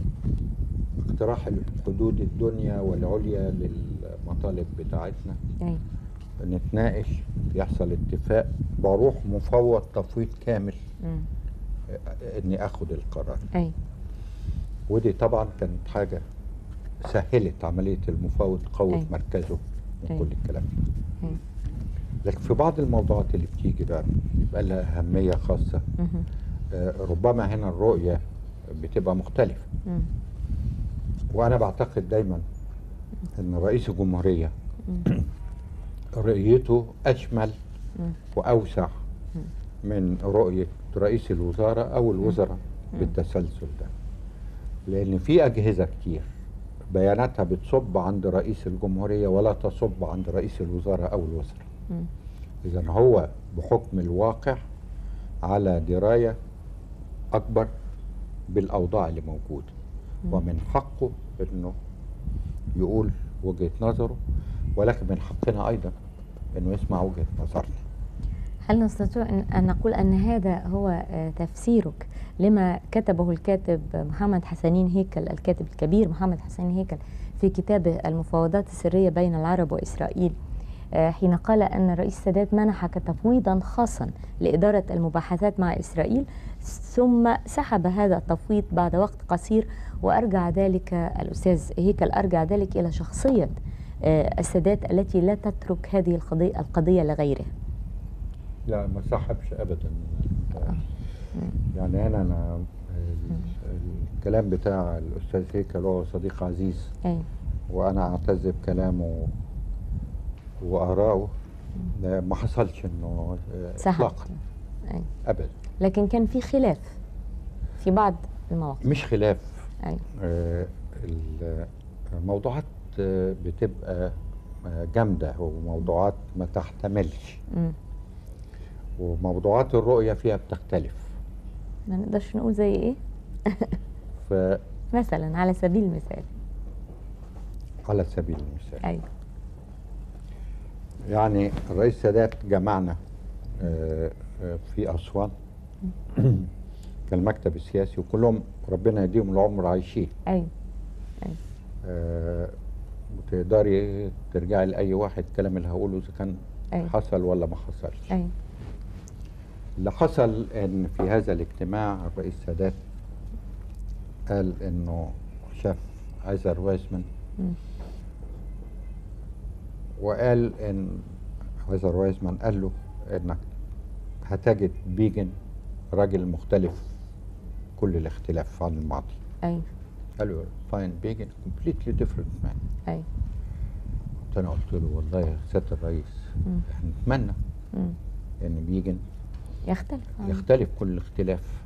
اقتراح الحدود الدنيا والعليا للمطالب بتاعتنا ايوه نتناقش يحصل اتفاق بروح مفوض تفويض كامل مم. اه، اني اخد القرار ايوه ودي طبعا كانت حاجة سهلت عملية المفاوض قوة أي. مركزه أي. وكل الكلام ده أيوة. لكن في بعض الموضوعات اللي بتيجي بقى بيبقى لها أهمية خاصة مم. آه، ربما هنا الرؤية بتبقى مختلفة مم. وأنا بعتقد دايما أن رئيس الجمهورية مم. رؤيته أشمل مم. وأوسع من رؤية رئيس الوزارة أو الوزراء بالتسلسل ده لأن في أجهزة كتير بياناتها بتصب عند رئيس الجمهورية ولا تصب عند رئيس الوزارة أو الوزراء مم. إذا هو بحكم الواقع على دراية أكبر بالأوضاع اللي موجودة ومن حقه إنه يقول وجهة نظره ولكن من حقنا أيضا إنه يسمع وجهة نظرنا هل نستطيع أن أن نقول أن هذا هو آه، تفسيرك لما كتبه الكاتب محمد حسنين هيكل الكاتب الكبير محمد حسنين هيكل في كتابه المفاوضات السرية بين العرب وإسرائيل آه، حين قال أن الرئيس السادات منحك تفويضا خاصا لإدارة المباحثات مع إسرائيل ثم سحب هذا التفويض بعد وقت قصير وأرجع ذلك الأستاذ هيكل أرجع ذلك إلى شخصية آه، السادات التي لا تترك هذه القضية, القضية لغيرها لا ما سحبش ابدا يعني انا انا ال- الكلام بتاع الاستاذ هيكل هو صديق عزيز أي. وانا اعتز بكلامه وارائه لا، ما حصلش انه آه، سحب اطلاقا أي. ابدا لكن كان في خلاف في بعض المواقف مش خلاف أي. آه، ال- الموضوعات آه، بتبقى آه، جامده وموضوعات ما تحتملش مم. وموضوعات الرؤيه فيها بتختلف ما نقدرش نقول زي ايه ف مثلا على سبيل المثال على سبيل المثال ايوه يعني الرئيس السادات جمعنا آه، آه، في أسوان كان المكتب السياسي وكلهم ربنا يديهم العمر عايشين ايوه آه، وتقدري ترجعي لأي واحد الكلام اللي هقوله إذا كان أيوة. حصل ولا ما حصلش ايوه اللي حصل إن في هذا الاجتماع الرئيس السادات قال إنه شاف عزر وايزمان مم. وقال ان هذا وايزمان قال له انك هتجد بيجن راجل مختلف كل الاختلاف عن الماضي ايوه قال له فاين بيجن كومبليتلي ديفرنت مان ايوه انا قلت له والله يا سياده الرئيس مم. احنا نتمنى مم. ان بيجن يختلف عن- يختلف كل الاختلاف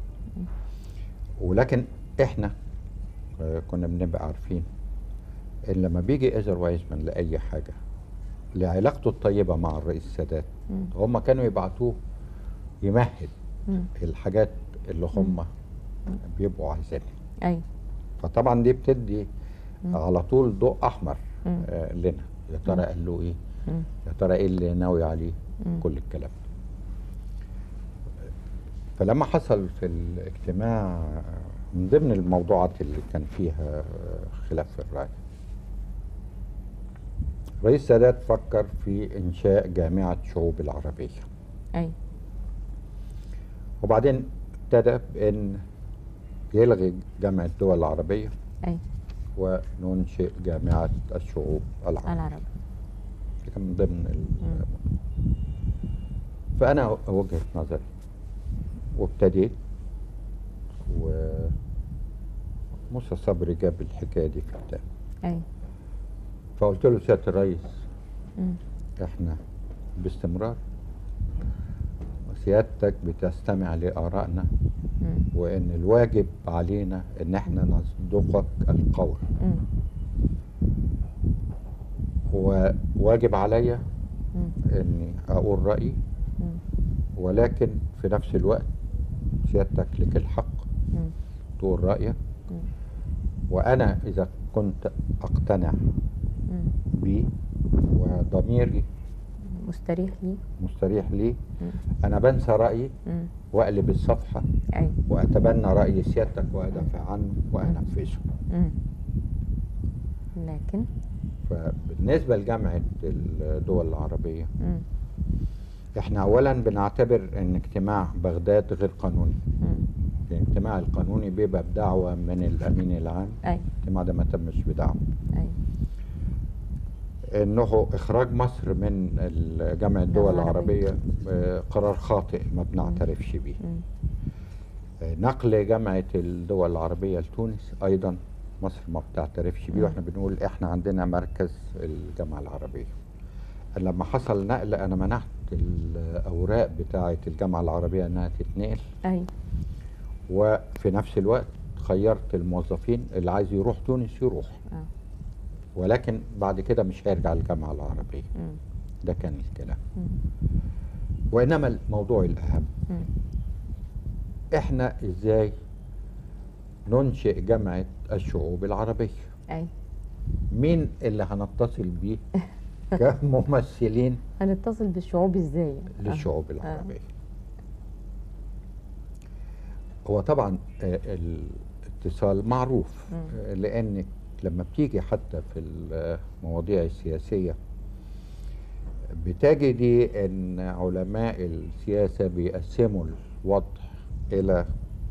ولكن احنا آه، كنا بنبقى عارفين ان لما بيجي ايزر وايزمان لاي حاجه لعلاقته الطيبه مع الرئيس السادات مم. هم كانوا يبعتوه يمهد مم. الحاجات اللي هم بيبقوا عايزينها ايوه فطبعا دي بتدي على طول ضوء احمر مم. آه لنا يا ترى قال له ايه مم. يا ترى ايه اللي ناوي عليه مم. كل الكلام ده. فلما حصل في الاجتماع من ضمن الموضوعات اللي كان فيها خلاف في الرأي رئيس السادات فكر في إنشاء جامعة شعوب العربية ايوه وبعدين ابتدى بأن يلغي جامعة الدول العربية ايوه وننشئ جامعة الشعوب العربية العرب دي كان من ضمن ال- فأنا وجهة نظري وابتديت و موسى صبري جاب الحكاية دي في كتاب ايوه فقلت له سيادة الرئيس مم. احنا باستمرار سيادتك بتستمع لآرائنا مم. وإن الواجب علينا إن احنا نصدقك القول مم. وواجب عليا مم. إني أقول رأيي مم. ولكن في نفس الوقت سيادتك لك الحق مم. تقول رأيك مم. وأنا إذا كنت أقتنع مم. بيه وضميري مستريح لي مستريح ليه مم. أنا بنسى رأيي مم. وأقلب الصفحة ايوه وأتبنى رأي سيادتك وأدافع عنه وأنفذه مم. لكن فبالنسبة لجامعة الدول العربية مم. احنا أولا بنعتبر أن اجتماع بغداد غير قانوني مم. الاجتماع القانوني بيبقى بدعوة من الأمين العام ايوه الاجتماع ده ما تمش بدعوة ايوه انه اخراج مصر من ال- جامعه الدول العربية. العربيه آه، قرار خاطئ ما بنعترفش بيه مم. آه، نقل جامعه الدول العربيه لتونس ايضا مصر ما بتعترفش بيه مم. واحنا بنقول احنا عندنا مركز الجامعه العربيه لما حصل نقل انا منعت الاوراق بتاعه الجامعه العربيه انها تتنقل ايوه وفي نفس الوقت خيرت الموظفين اللي عايز يروح تونس يروح اه ولكن بعد كده مش هيرجع الجامعه العربيه مم. ده كان الكلام مم. وانما الموضوع الاهم مم. احنا ازاي ننشئ جامعه الشعوب العربيه ايوه مين اللي هنتصل بيه كممثلين هنتصل بالشعوب ازاي يعني؟ آه. للشعوب العربيه هو طبعا آه، الاتصال معروف مم. آه، لان لما بتيجي حتى في المواضيع السياسيه بتجدي ان علماء السياسه بيقسموا الوضع الى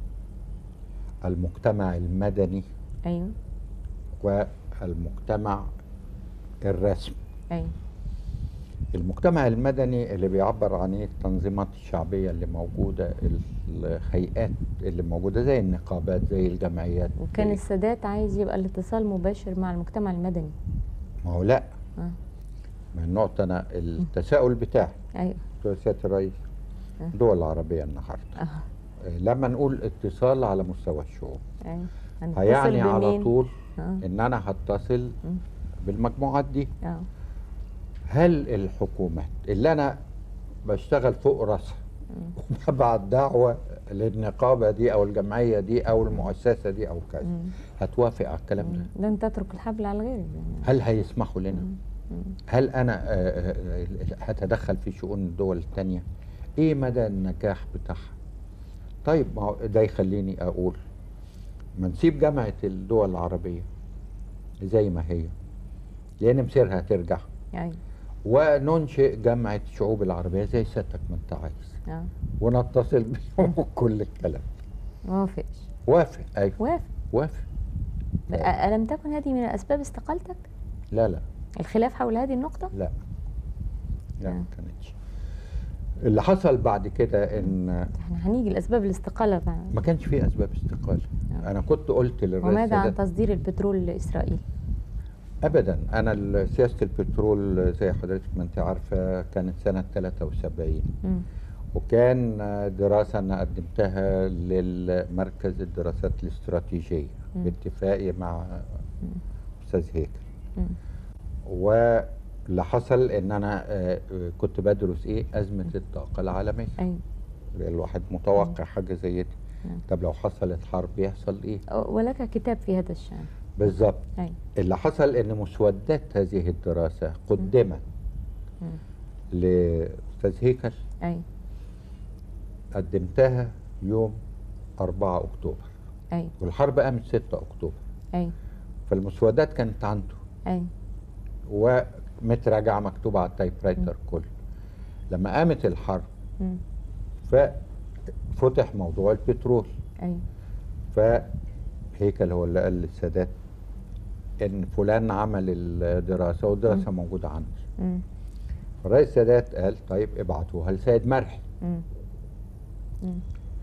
المجتمع المدني ايوه والمجتمع الرسمي ايوه المجتمع المدني اللي بيعبر عن ايه التنظيمات الشعبيه اللي موجوده الهيئات اللي موجوده زي النقابات زي الجمعيات وكان زي- السادات عايز يبقى الاتصال مباشر مع المجتمع المدني ما هو لا اه ما النقطه انا التساؤل بتاعي ايوه قلت له سياده الرئيس آه. دول العربيه النهارده اه آه، لما نقول اتصال على مستوى الشعوب ايوه هنتصل هيعني على بمين؟ طول اه ان انا هتصل مم. بالمجموعات دي اه هل الحكومات اللي انا بشتغل فوق راسها وببعت دعوه للنقابه دي او الجمعيه دي او المؤسسه دي او كذا مم. هتوافق على الكلام ده لن تترك الحبل على الغير يعني. هل هيسمحوا لنا هل انا آه، آه، آه، هتدخل في شؤون الدول الثانيه ايه مدى النجاح بتاعها طيب ما هو ده يخليني اقول ما نسيب جامعه الدول العربيه زي ما هي لان مصيرها ترجع يعني وننشئ جامعه الشعوب العربيه زي سيادتك ما انت عايز اه ونتصل بيهم وكل الكلام ما وافقش وافق ايوه وافق وافق أ- ألم تكن هذه من أسباب استقالتك؟ لا لا الخلاف حول هذه النقطة؟ لا لا آه. ما كانتش اللي حصل بعد كده ان احنا هنيجي لأسباب الاستقالة بقى. ما كانش في اسباب استقاله آه. انا كنت قلت للرئيس وماذا عن السادات تصدير البترول لإسرائيل؟ ابدا انا ال- سياسه البترول زي حضرتك ما انت عارفه كانت سنه 73 مم. وكان دراسه انا قدمتها للمركز الدراسات الاستراتيجيه مم. باتفاقي مع استاذ هيكل مم. واللي حصل ان انا آه، آه، كنت بدرس ايه ازمه الطاقه العالميه أي الواحد متوقع حاجه زي دي مم. طب لو حصلت حرب يحصل ايه ولك كتاب في هذا الشأن بالظبط أي اللي حصل ان مسودات هذه الدراسه قدمت مم. لاستاذ هيكل أي قدمتها يوم 4 اكتوبر أي والحرب قامت 6 اكتوبر أي فالمسودات كانت عنده أي ومتراجعه مكتوبه على التايب رايتر كله لما قامت الحرب مم. ففتح موضوع البترول أي فهيكل هو اللي قال للسادات ان فلان عمل الدراسه والدراسه موجوده عندي مم. الرئيس السادات قال طيب ابعتوها لسيد مرحي مم. مم.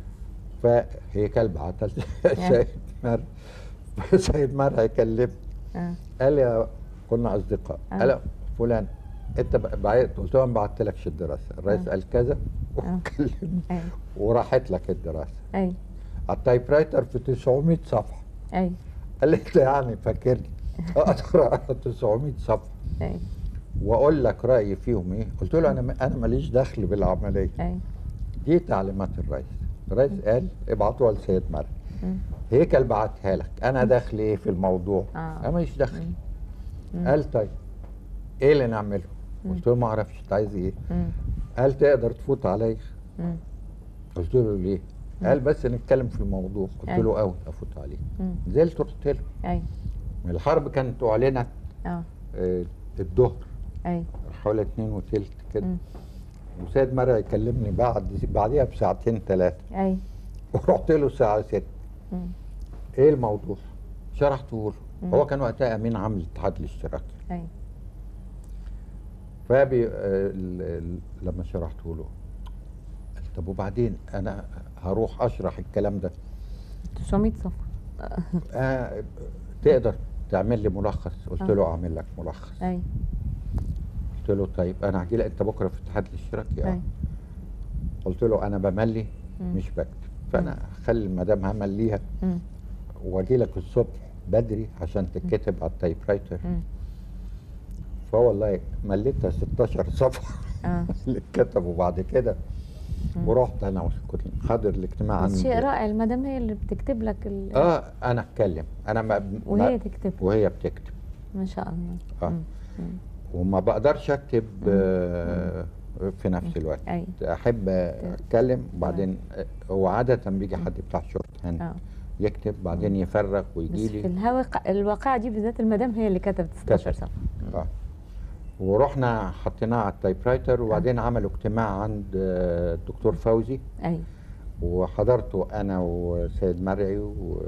فهيكل بعتها لسيد مرحي فسيد مرحي كلمني آه. قال يا كنا اصدقاء آه. قال فلان انت ب- بعت قلت له ما بعتلكش الدراسه الرئيس آه. قال كذا آه. وكلمني أي وراحت لك الدراسه أي على التايب رايتر في 900 صفحه أي قال لي انت يعني فاكرني اقرا اقرا 900 صفحه أي واقول لك رايي فيهم ايه قلت له انا انا ماليش دخل بالعمليه أي دي تعليمات الرئيس الرئيس قال ابعتوها لسيد مرعي مم. هيكل بعتها لك انا دخل ايه في الموضوع آه. انا ماليش دخل مم. قال طيب ايه اللي نعمله قلت له ما اعرفش انت عايز ايه مم. قال تقدر تفوت عليا مم. قلت له ليه قال بس نتكلم في الموضوع قلت أي. له قوي افوت عليه مم. نزلت رحت له أي الحرب كانت اعلنت اه آه، الظهر أي حوالي اتنين وتلت كده مم. وسيد مرعي كلمني بعد بعديها بساعتين ثلاثة أي ورحت له الساعة 6 مم. ايه الموضوع؟ شرحته له مم. هو كان وقتها امين عام الاتحاد الاشتراكي أي فبي آه، ال- ال- لما شرحته له قال طب وبعدين انا هروح اشرح الكلام ده 900 صفحة آه تقدر تعمل لي ملخص قلت آه. له اعمل لك ملخص أي قلت له طيب انا هجي لك انت بكره في الاتحاد الاشتراكي اه أي قلت له انا بملي مم. مش بكتب فانا خلي المدام همليها مم. واجي لك الصبح بدري عشان تتكتب على التايب رايتر مم. فوالله مليتها 16 صفحه اه اللي اتكتبوا بعد كده مم. ورحت انا كنت حاضر الاجتماع بس شيء عندي رائع المدام هي اللي بتكتب لك ال... اه انا اتكلم انا ما وهي ما تكتب وهي بتكتب ما شاء الله آه. مم. مم. وما بقدرش اكتب آه في نفس الوقت أي احب اتكلم وبعدين آه، هو عاده بيجي حد بتاع شورت هاند اه يكتب بعدين يفرغ بس ويجي في لي الواقع الواقعة دي بالذات المدام هي اللي كتبت 16 كتب. صفحة اه ورحنا حطيناه على التايب رايتر وبعدين عملوا اجتماع عند آه، الدكتور فوزي أي وحضرته انا وسيد مرعي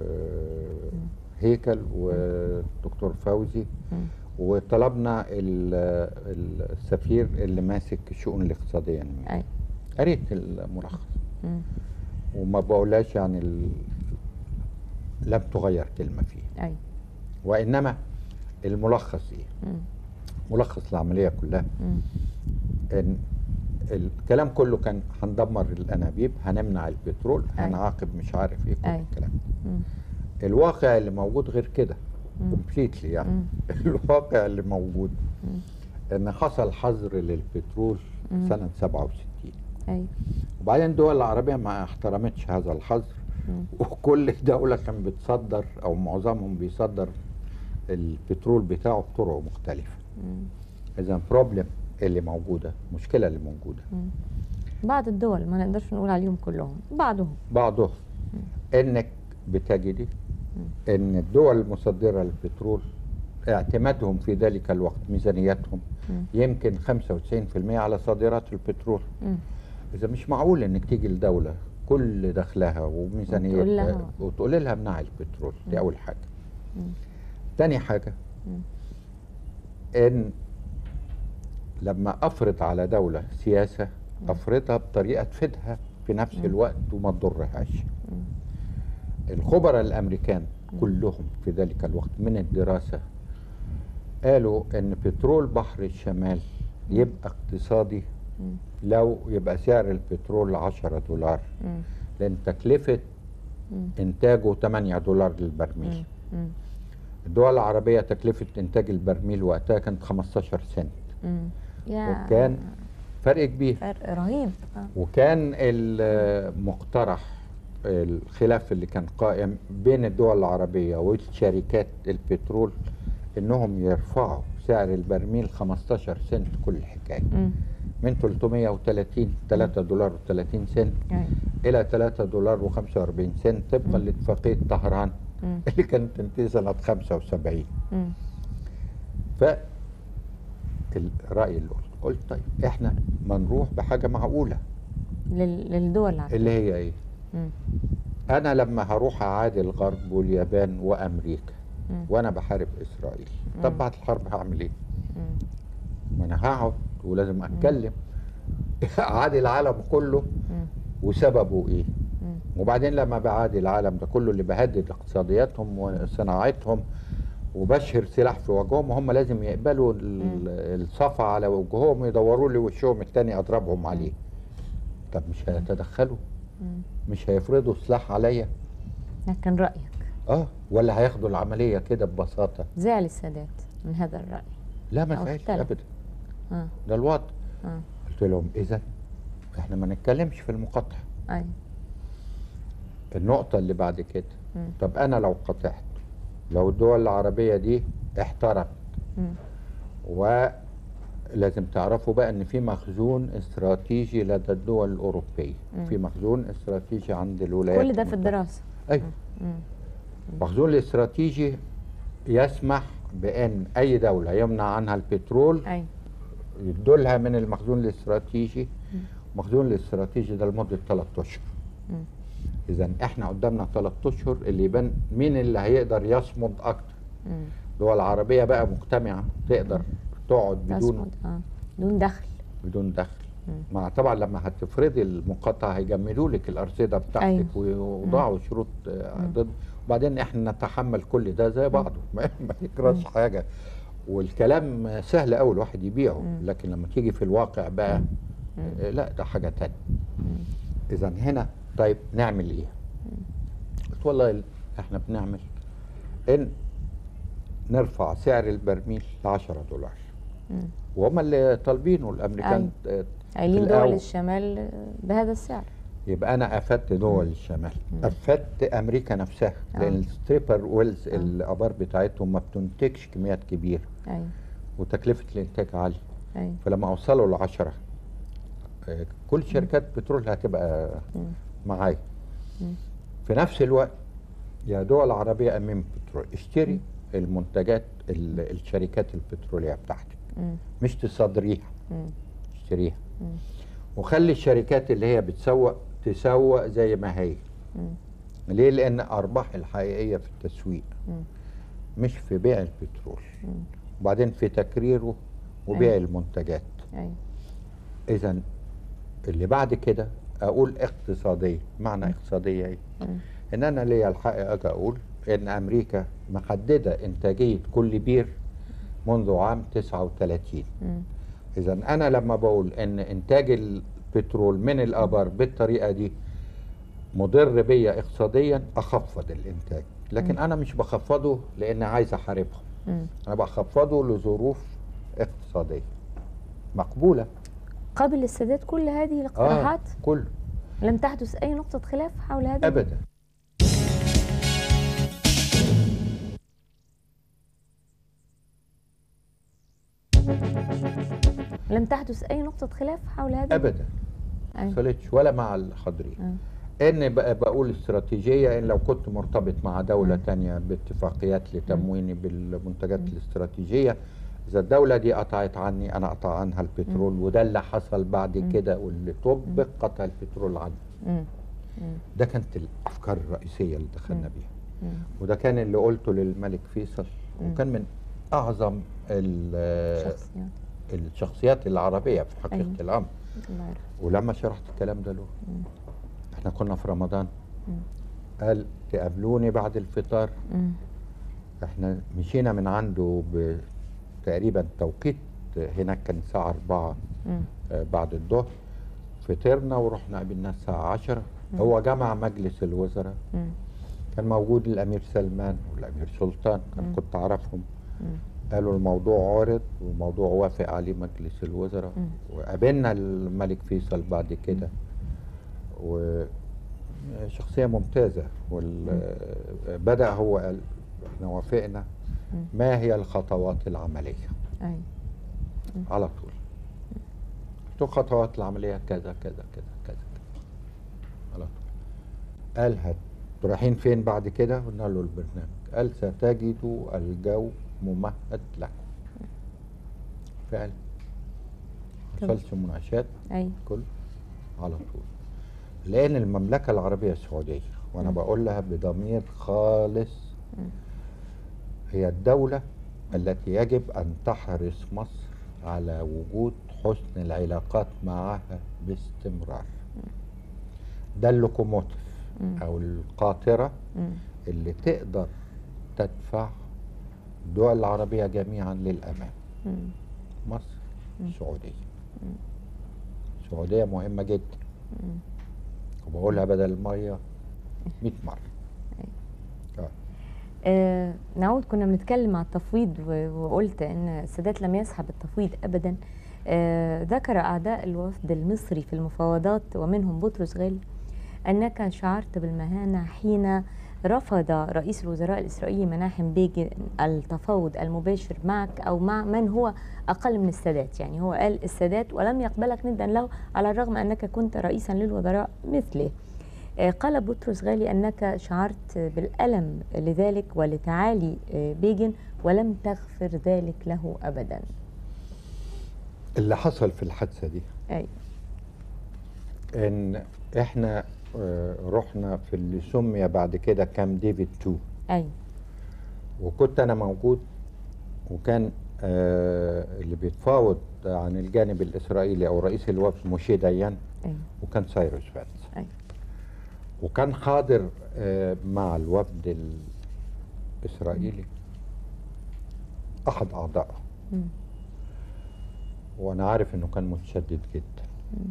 وهيكل والدكتور فوزي مم. وطلبنا ال- ال- السفير اللي ماسك الشؤون الاقتصاديه أي قريت الملخص مم. وما بقولهاش يعني ال... لم تغير كلمه فيه أي وانما الملخص ايه؟ مم. ملخص العمليه كلها مم. ان الكلام كله كان هندمر الانابيب هنمنع البترول أي. هنعاقب مش عارف ايه كل أي. الكلام مم. الواقع اللي موجود غير كده مم. كومبليتلي يعني مم. الواقع اللي موجود مم. ان حصل حظر للبترول مم. سنه 67 ايوه وبعدين الدول العربيه ما احترمتش هذا الحظر مم. وكل دوله كان بتصدر او معظمهم بيصدر البترول بتاعه بطرق مختلفه مم. اذا بروبلم اللي موجوده مشكله اللي موجوده مم. بعض الدول ما نقدرش نقول عليهم كلهم بعضهم بعضهم انك بتجدي ان الدول المصدره للبترول اعتمادهم في ذلك الوقت ميزانيتهم مم. يمكن 95% على صادرات البترول مم. اذا مش معقول انك تيجي لدوله كل دخلها وتقول وميزانيتها لها. وتقول لها امنعي البترول دي مم. اول حاجه مم. تاني حاجه مم. ان لما افرض على دوله سياسه افرضها بطريقه تفيدها في نفس مم. الوقت وما تضرهاش مم. الخبراء الامريكان كلهم في ذلك الوقت من الدراسه قالوا ان بترول بحر الشمال يبقى اقتصادي مم. لو يبقى سعر البترول 10 دولار مم. لان تكلفه مم. انتاجه 8 دولار للبرميل مم. الدول العربيه تكلفه انتاج البرميل وقتها كانت 15 سنت مم. يا وكان فرق كبير فرق رهيب آه. وكان المقترح الخلاف اللي كان قائم بين الدول العربية والشركات البترول انهم يرفعوا سعر البرميل 15 سنت كل حكاية مم. من 330 3 دولار و30 سنت أيوة. الى 3 دولار و45 سنت طبقا مم. لاتفاقية طهران مم. اللي كانت تنتهي سنة 75 مم. ف الرأي اللي قلت قلت طيب احنا ما نروح بحاجة معقولة لل- للدول العربية اللي هي ايه مم. انا لما هروح اعادي الغرب واليابان وامريكا مم. وانا بحارب اسرائيل طب مم. بعد الحرب هعمل ايه مم. ما انا هقعد ولازم اتكلم اعادي العالم كله مم. وسببه ايه مم. وبعدين لما بعادي العالم ده كله اللي بهدد اقتصادياتهم وصناعتهم وبشهر سلاح في وجههم وهم لازم يقبلوا ال- الصفا على وجههم ويدوروا لي وشهم التاني اضربهم عليه طب مش هيتدخلوا مم. مش هيفرضوا سلاح عليا لكن رأيك اه ولا هياخدوا العمليه كده ببساطه زعل السادات من هذا الرأي لا ما أو فيهاش اختلف. ابدا اه ده الوضع اه قلت لهم اذا احنا ما نتكلمش في المقاطعه اي النقطه اللي بعد كده مم. طب انا لو قطعت لو الدول العربيه دي احترمت مم. ولازم تعرفوا بقى ان في مخزون استراتيجي لدى الدول الاوروبيه مم. في مخزون استراتيجي عند الولايات كل ده في المتحدة. الدراسة ايوه مم. المخزون الاستراتيجي يسمح بان اي دوله يمنع عنها البترول اي يدولها من المخزون الاستراتيجي مم. المخزون الاستراتيجي ده لمده ثلاث اشهر مم. اذا احنا قدامنا ثلاث اشهر اللي يبان مين اللي هيقدر يصمد اكتر مم. دول عربيه بقى مجتمعه تقدر تقعد بدون تصمد اه بدون دخل بدون دخل مم. مع طبعا لما هتفرضي المقاطعه هيجملوا لك الارصده بتاعتك أيوة. ويوضعوا شروط آه، مم. ضد وبعدين احنا نتحمل كل ده زي بعضه ما ما يجراش حاجه والكلام سهل قوي الواحد يبيعه مم. لكن لما تيجي في الواقع بقى مم. آه، لا ده حاجه تانية مم. اذا هنا طيب نعمل ايه قلت والله ال- احنا بنعمل ان نرفع سعر البرميل ل 10 دولار مم. وهم اللي طالبينه الامريكان آه، قايلين في دول الأول. الشمال بهذا السعر يبقى انا افدت دول الشمال مم. افدت امريكا نفسها آه. لان الستريبر ويلز آه. الابار بتاعتهم ما بتنتجش كميات كبيره اي وتكلفه الانتاج عاليه اي فلما اوصلوا ل 10 كل شركات بترول هتبقى مم. معايا مم. في نفس الوقت يا دول عربيه امين بترول اشتري المنتجات ال- الشركات البتروليه بتاعتك مم. مش تصدريها مم. اشتريها مم. وخلي الشركات اللي هي بتسوق تسوق زي ما هي مم. ليه لان ارباح الحقيقيه في التسويق مم. مش في بيع البترول مم. وبعدين في تكريره وبيع أيوة. المنتجات اي اذا اللي بعد كده اقول اقتصاديه معنى اقتصاديه ايه مم. ان انا ليا الحق اجي اقول ان امريكا محدده انتاجيه كل بير منذ عام 39 مم. اذا انا لما بقول ان انتاج البترول من الابار بالطريقه دي مضر بيا اقتصاديا اخفض الانتاج لكن مم. انا مش بخفضه لان عايز احاربهم مم. انا بخفضه لظروف اقتصاديه مقبوله قبل السادات كل هذه الاقتراحات آه كله لم تحدث اي نقطه خلاف حول هذا ابدا لم تحدث اي نقطه خلاف حول هذا ابدا ما أيوة. حصلتش ولا مع الخضري آه. ان بقى بقول استراتيجيه ان لو كنت مرتبط مع دوله مم. تانية باتفاقيات لتمويني بالمنتجات الاستراتيجيه اذا الدوله دي قطعت عني انا اقطع عنها البترول وده اللي حصل بعد مم. كده واللي طبق قطع البترول عني مم. مم. ده كانت الافكار الرئيسيه اللي دخلنا مم. بيها مم. وده كان اللي قلته للملك فيصل مم. وكان من اعظم ال- شخصيات الشخصيات العربيه في حقيقه أيوة. الامر الله يرحمه ولما شرحت الكلام ده له مم. احنا كنا في رمضان مم. قال تقابلوني بعد الفطار مم. احنا مشينا من عنده تقريبا توقيت هناك كان الساعة أربعة مم. آه، بعد الظهر فطرنا ورحنا قابلنا الساعة عشرة هو جمع مجلس الوزراء مم. كان موجود الأمير سلمان والأمير سلطان كان مم. كنت أعرفهم مم. قالوا الموضوع عرض والموضوع وافق عليه مجلس الوزراء مم. وقابلنا الملك فيصل بعد كده وشخصية ممتازة وبدأ هو قال احنا وافقنا مم. ما هي الخطوات العملية أيوة. على طول قلت له خطوات العملية كذا كذا كذا كذا كذا على طول قال هت رايحين فين بعد كده قلنا له البرنامج قال ستجدوا الجو ممهد لكم فعلا طب. حصلش مناقشات أيوة. كل على طول لان المملكه العربيه السعوديه وانا مم. بقول لها بضمير خالص مم. هي الدوله التي يجب ان تحرص مصر على وجود حسن العلاقات معها باستمرار ده اللوكوموتيف مم. او القاطره مم. اللي تقدر تدفع الدول العربيه جميعا للامام مم. مصر مم. السعوديه السعوديه مهمه جدا مم. وبقولها بدل الميه 100 مره آه. آه نعود كنا بنتكلم عن التفويض و- وقلت ان السادات لم يسحب التفويض ابدا آه ذكر اعداء الوفد المصري في المفاوضات ومنهم بطرس غالي انك شعرت بالمهانه حين رفض رئيس الوزراء الاسرائيلي مناحم بيجي التفاوض المباشر معك او مع من هو اقل من السادات يعني هو قال السادات ولم يقبلك ندا له على الرغم انك كنت رئيسا للوزراء مثله آه، قال بطرس غالي أنك شعرت بالألم لذلك ولتعالي آه، بيجن ولم تغفر ذلك له أبدا اللي حصل في الحادثه دي أي ان احنا آه، رحنا في اللي سمي بعد كده كام ديفيد 2 أي وكنت انا موجود وكان آه، اللي بيتفاوض عن الجانب الاسرائيلي او رئيس الوفد موشي ديان أي وكان سايروس فانس أي وكان حاضر آه، مع الوفد الاسرائيلي احد اعضائه مم. وانا عارف انه كان متشدد جدا مم.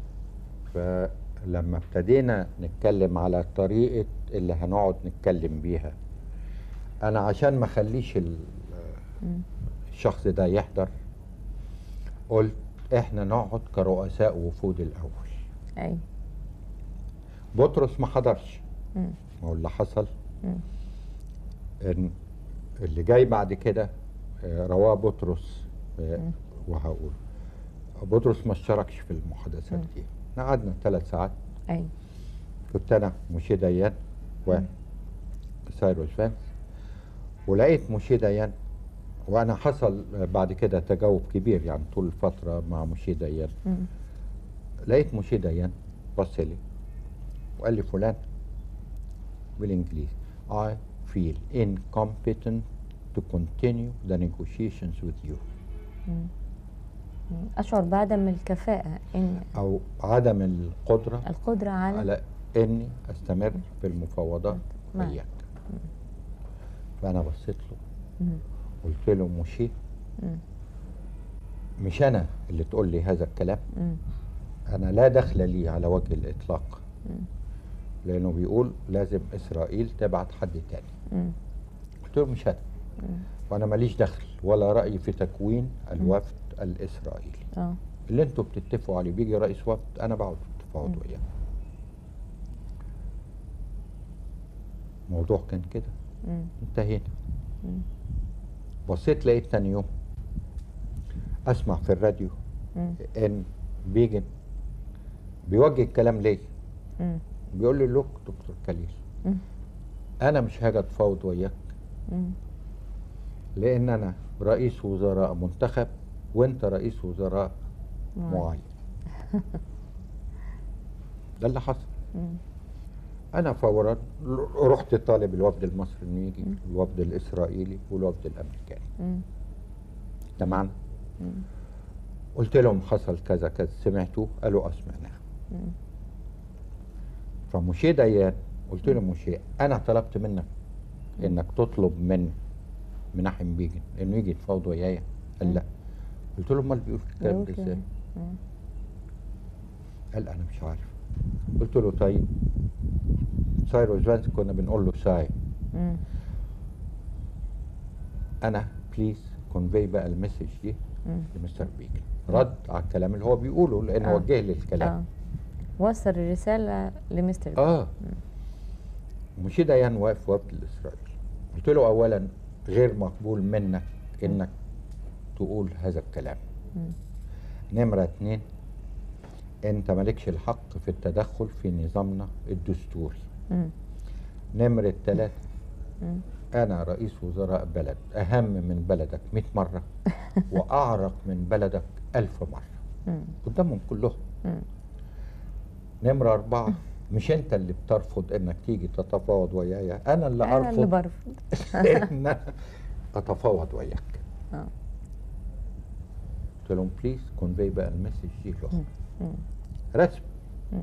فلما ابتدينا نتكلم على طريقه اللي هنقعد نتكلم بيها انا عشان ما اخليش ال- مم. الشخص ده يحضر قلت احنا نقعد كرؤساء وفود الاول أي بطرس ما حضرش مم. ما هو اللي حصل مم. ان اللي جاي بعد كده آه، رواه بطرس آه، مم. وهقول بطرس ما اشتركش في المحادثات مم. دي احنا قعدنا ثلاث ساعات أي كنت انا موشي ديان وسايروس فانس ولقيت موشي ديان وانا حصل بعد كده تجاوب كبير يعني طول الفتره مع موشي ديان مم. لقيت موشي ديان بص لي وقال لي فلان بالانجليزي I feel incompetent to continue the negotiations with you مم. مم. أشعر بعدم الكفاءة إن او عدم القدره القدرة على على اني استمر في المفاوضات معك. وياك فانا بصيت له مم. قلت له مشي مم. مش انا اللي تقول لي هذا الكلام مم. انا لا دخل لي على وجه الاطلاق مم. لانه بيقول لازم اسرائيل تبعت حد تاني مم. قلت له مش انا وانا ماليش دخل ولا راي في تكوين الوفد الاسرائيلي اه اللي انتوا بتتفقوا عليه بيجي رئيس وفد انا بقعد اتفاوض وياه الموضوع كان كده مم. انتهينا بصيت لقيت تاني يوم اسمع في الراديو مم. ان بيجن بيوجه الكلام ليا مم. بيقول لي لوك دكتور كليل مم. انا مش هاجي اتفاوض وياك مم. لان انا رئيس وزراء منتخب وانت رئيس وزراء معين ده اللي حصل مم. انا فورا رحت طالب الوفد المصري انه يجي الوفد الاسرائيلي والوفد الامريكاني مم. تمام قلت لهم حصل كذا كذا سمعتوه قالوا اسمعناه فمشي ديان قلت له مشي انا طلبت منك انك تطلب من مناحم بيجن انه يجي يتفاوض ويايا قال لا قلت له امال بيقول الكلام بيقول ده كده. ازاي مم. قال انا مش عارف قلت له طيب سايروس فانس كنا بنقول له ساي مم. انا بليز كونفي بقى المسج دي مم. لمستر بيجن رد على الكلام اللي هو بيقوله لانه آه. وجه لي الكلام اه وصل الرسالة لمستر بي. اه مشي ديان واقف وفد الاسرائيلي قلت له اولا غير مقبول منك انك تقول هذا الكلام مم. نمرة اتنين انت مالكش الحق في التدخل في نظامنا الدستوري مم. نمرة ثلاثة مم. أنا رئيس وزراء بلد أهم من بلدك 100 مرة وأعرق من بلدك ألف مرة مم. قدامهم كلهم مم. نمرة أربعة مش أنت اللي بترفض إنك تيجي تتفاوض ويايا أنا اللي أنا اللي أرفض برفض إن أنا أتفاوض وياك اه قلت لهم بليز كونفي بقى المسج دي له مم. رسم مم.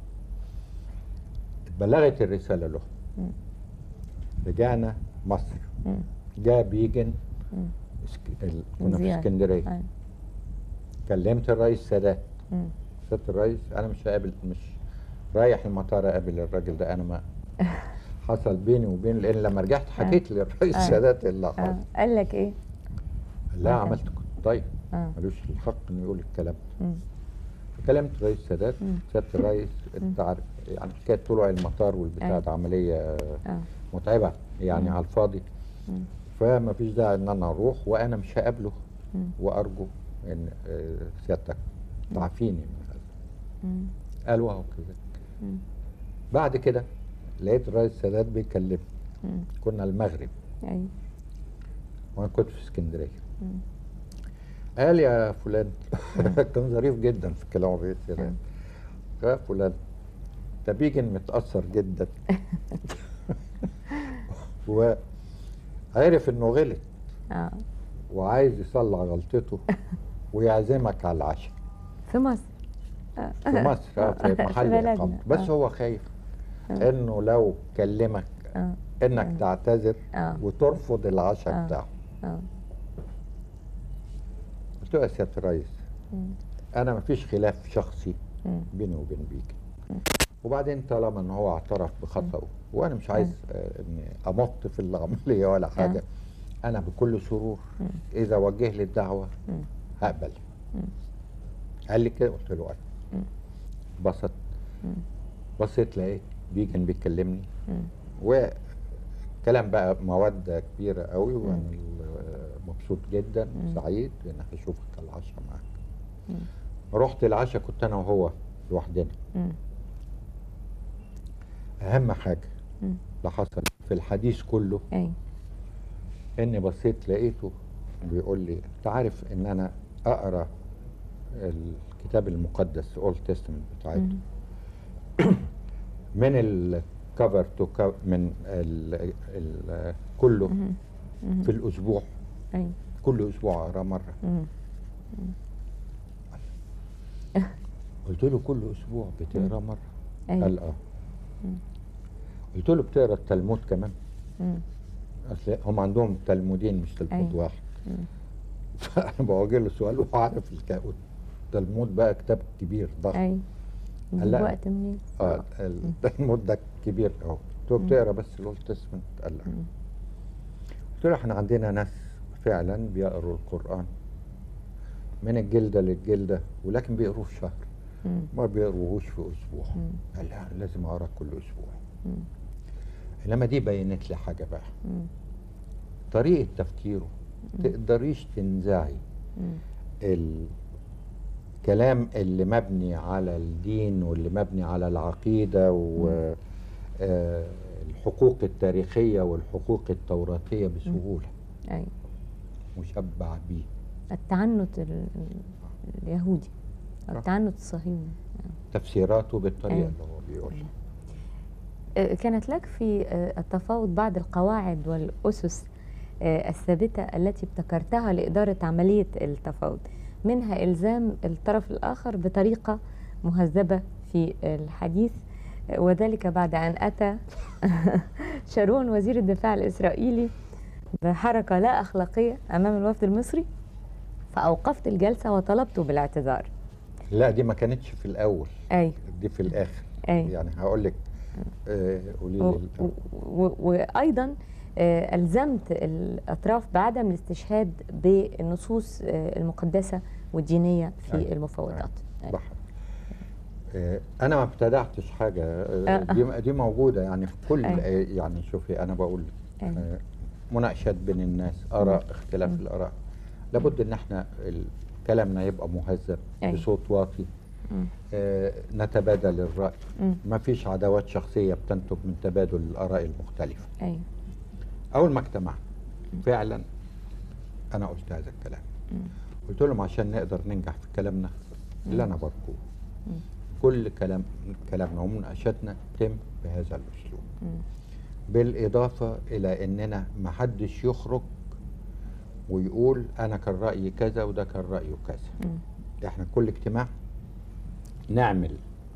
اتبلغت الرسالة له مم. رجعنا مصر مم. جاء بيجن مم. اسك... ال... كنا في زيارة. اسكندرية أيوة. كلمت الرئيس سادات مم. سيادة الرئيس أنا مش هقابل مش رايح المطار أقابل الراجل ده أنا ما حصل بيني وبين لأن لما رجعت حكيت للرئيس آه. سادات اللي حصل اه قال لك ايه؟ لا آه. عملت كنت طيب اه ملوش الحق إنه يقول الكلام مم. كلمت الرئيس سادات مم. سيادة الرئيس أنت عارف يعني حكاية طلوع المطار والبتاع أيوة. ده عملية اه متعبة يعني على الفاضي مم. فما فيش داعي ان انا اروح وانا مش هقابله مم. وارجو ان آه، سيادتك تعافيني من هذا مم. قال وهو كده مم. بعد كده لقيت الرئيس السادات بيكلمني مم. كنا المغرب ايوه وانا كنت في اسكندريه مم. قال يا فلان كان ظريف جدا في كلام الرئيس السادات يا فلان ده بيجن متاثر جدا وعرف انه غلط اه وعايز يصلح غلطته ويعزمك على العشاء في مصر في مصر اه في في محل بلدنا. إقامة بس آه. هو خايف انه لو كلمك اه انك تعتذر آه. وترفض العشاء آه. بتاعه اه قلت له يا سياده الرئيس مم. انا مفيش خلاف شخصي مم. بيني وبين بيك وبعدين طالما ان هو اعترف بخطأه وانا مش عايز آه، اني امط في العمليه ولا حاجه انا بكل سرور اذا وجه لي الدعوه مم. هقبل قال لي كده قلت له ايوه مم. بسط مم. بصيت لقيت بيجن بيكلمني مم. وكلام بقى مودة كبيرة قوي وانا مبسوط جدا سعيد ان هشوفك على العشاء معاك رحت العشاء كنت انا وهو لوحدنا مم. اهم حاجة مم. اللي حصل في الحديث كله ايوه اني بصيت لقيته بيقول لي انت عارف ان انا اقرا الكتاب المقدس اولد تestament بتاعته مم. من الكفر تو من ال ال كله مم. مم. في الاسبوع ايوه كل اسبوع اقرا مره مم. قلت له كل اسبوع بتقرا مره ايوه قال اه قلت له بتقرا التلمود كمان مم. اصل هم عندهم تلمودين مش تلمود أيوة. واحد مم. فانا بوجه له سؤال وهو عارف الك- التلمود بقى كتاب كبير ضخم ايوه قال نجيب لا. وقت منين؟ اه التلمود ده كبير اهو قلت له بتقرا بس الاولد تestament قال لا مم. قلت له احنا عندنا ناس فعلا بيقروا القرآن من الجلدة للجلدة ولكن بيقروه في شهر مم. ما بيقروهوش في أسبوع مم. قال لا لازم أقرأ كل أسبوع مم. إنما دي بينت لي حاجة بقى مم. طريقة تفكيره تقدريش تنزعي مم. الكلام اللي مبني على الدين واللي مبني على العقيدة والحقوق التاريخية والحقوق التوراتية بسهولة أي مشبع بيه التعنت ال- ال- اليهودي أو صح. التعنت الصهيوني تفسيراته بالطريقة أيوة. اللي هو بيقولها آه، كانت لك في آه، التفاوض بعض القواعد والأسس آه، الثابتة التي ابتكرتها لإدارة عملية التفاوض منها إلزام الطرف الآخر بطريقة مهذبة في الحديث آه، وذلك بعد أن أتى شارون وزير الدفاع الإسرائيلي بحركة لا أخلاقية أمام الوفد المصري فأوقفت الجلسة وطلبته بالاعتذار لا دي ما كانتش في الأول أي دي في الآخر أي يعني هقول لك آه، قولي و- لي الأول. و- وايضا آه، الزمت الاطراف بعدم الاستشهاد بالنصوص آه، المقدسه والدينيه في أيوة. المفاوضات أيوة. صح آه، انا ما ابتدعتش حاجه آه، آه. دي دي موجوده يعني في كل أيوة. آه، يعني شوفي انا بقول أيوة. آه، مناقشات بين الناس اراء اختلاف مم. الاراء لابد ان احنا ال- كلامنا يبقى مهذب أيوة. بصوت واطي مم. آه، نتبادل الراي مم. ما فيش عداوات شخصيه بتنتج من تبادل الاراء المختلفه ايوه اول ما اجتمعنا فعلا انا قلت هذا الكلام مم. قلت لهم عشان نقدر ننجح في كلامنا اللي انا برجوه مم. كل كلام كلامنا ومناقشاتنا تتم بهذا الاسلوب مم. بالاضافه الى اننا ما حدش يخرج ويقول انا كان رايي كذا وده كان رايه كذا مم. احنا كل اجتماع نعمل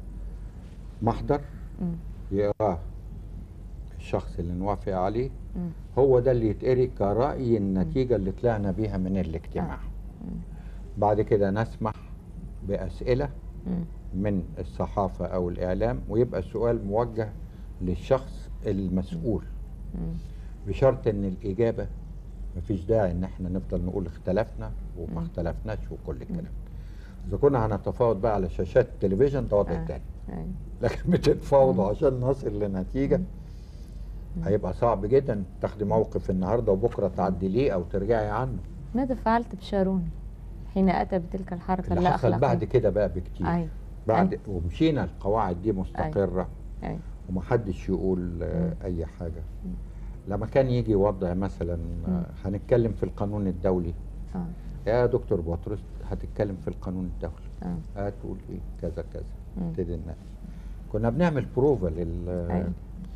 محضر مم. يقراه الشخص اللي نوافق عليه مم. هو ده اللي يتقري كرأي النتيجة اللي طلعنا بيها من الاجتماع مم. بعد كده نسمح بأسئلة مم. من الصحافة أو الإعلام ويبقى السؤال موجه للشخص المسؤول مم. بشرط إن الإجابة مفيش داعي إن إحنا نفضل نقول اختلفنا وما مم. اختلفناش وكل الكلام إذا كنا هنتفاوض بقى على شاشات التلفزيون ده وضع آه. تاني أيوة. لكن بتتفاوضوا عشان نصل لنتيجة مم. هيبقى صعب جدا تاخدي موقف النهارده وبكره تعدليه او ترجعي عنه ماذا فعلت بشارون حين اتى بتلك الحركه اللي اللا حصل بعد اخلاقيه كده بقى بكتير ايوه بعد ومشينا القواعد دي مستقره ايوه ومحدش يقول آه، مم. اي حاجه لما كان يجي وضع مثلا آه، مم. هنتكلم في القانون الدولي اه يا دكتور بطرس هتتكلم في القانون الدولي اه هتقول ايه كذا كذا مم. نبتدي نناقش كنا بنعمل بروفا أيوة.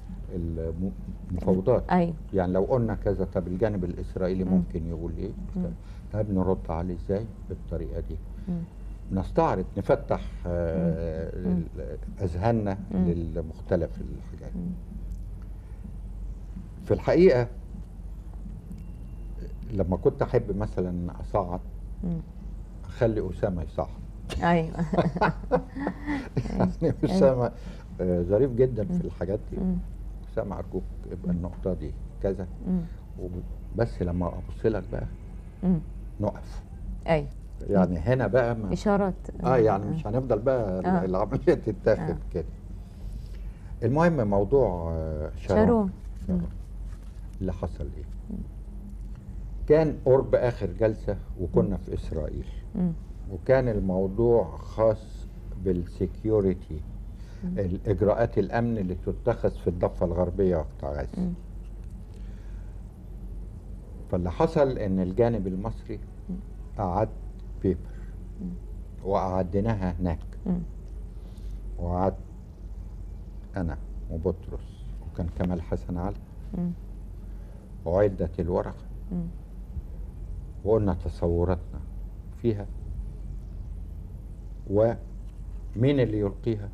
للمفاوضات ايوه يعني لو قلنا كذا طب الجانب الاسرائيلي مم. ممكن يقول ايه مم. طب نرد عليه ازاي بالطريقه دي مم. نستعرض نفتح آه، مم. ال- اذهاننا مم. للمختلف الحاجات مم. في الحقيقه لما كنت احب مثلا اصعد مم. اخلي اسامه يصعد ايوه يعني اسامه آه، ظريف جدا مم. في الحاجات دي مم. اسامه ارجوك يبقى النقطه دي كذا مم. وب- بس لما ابص لك بقى مم. نقف ايوه يعني هنا بقى ما اشارات اه يعني مش هنفضل بقى آه. العمليه تتاخد آه. كده المهم موضوع آه، شارون شارون مم. شارون. اللي حصل ايه كان قرب اخر جلسه وكنا في اسرائيل مم. وكان الموضوع خاص بالسكيورتي الاجراءات الامن اللي تتخذ في الضفه الغربيه وقطاع غزه مم. فاللي حصل ان الجانب المصري اعد بيبر واعدناها هناك مم. وقعدت انا وبطرس وكان كمال حسن علي مم. وعدت الورقه مم. وقلنا تصوراتنا فيها ومين اللي يلقيها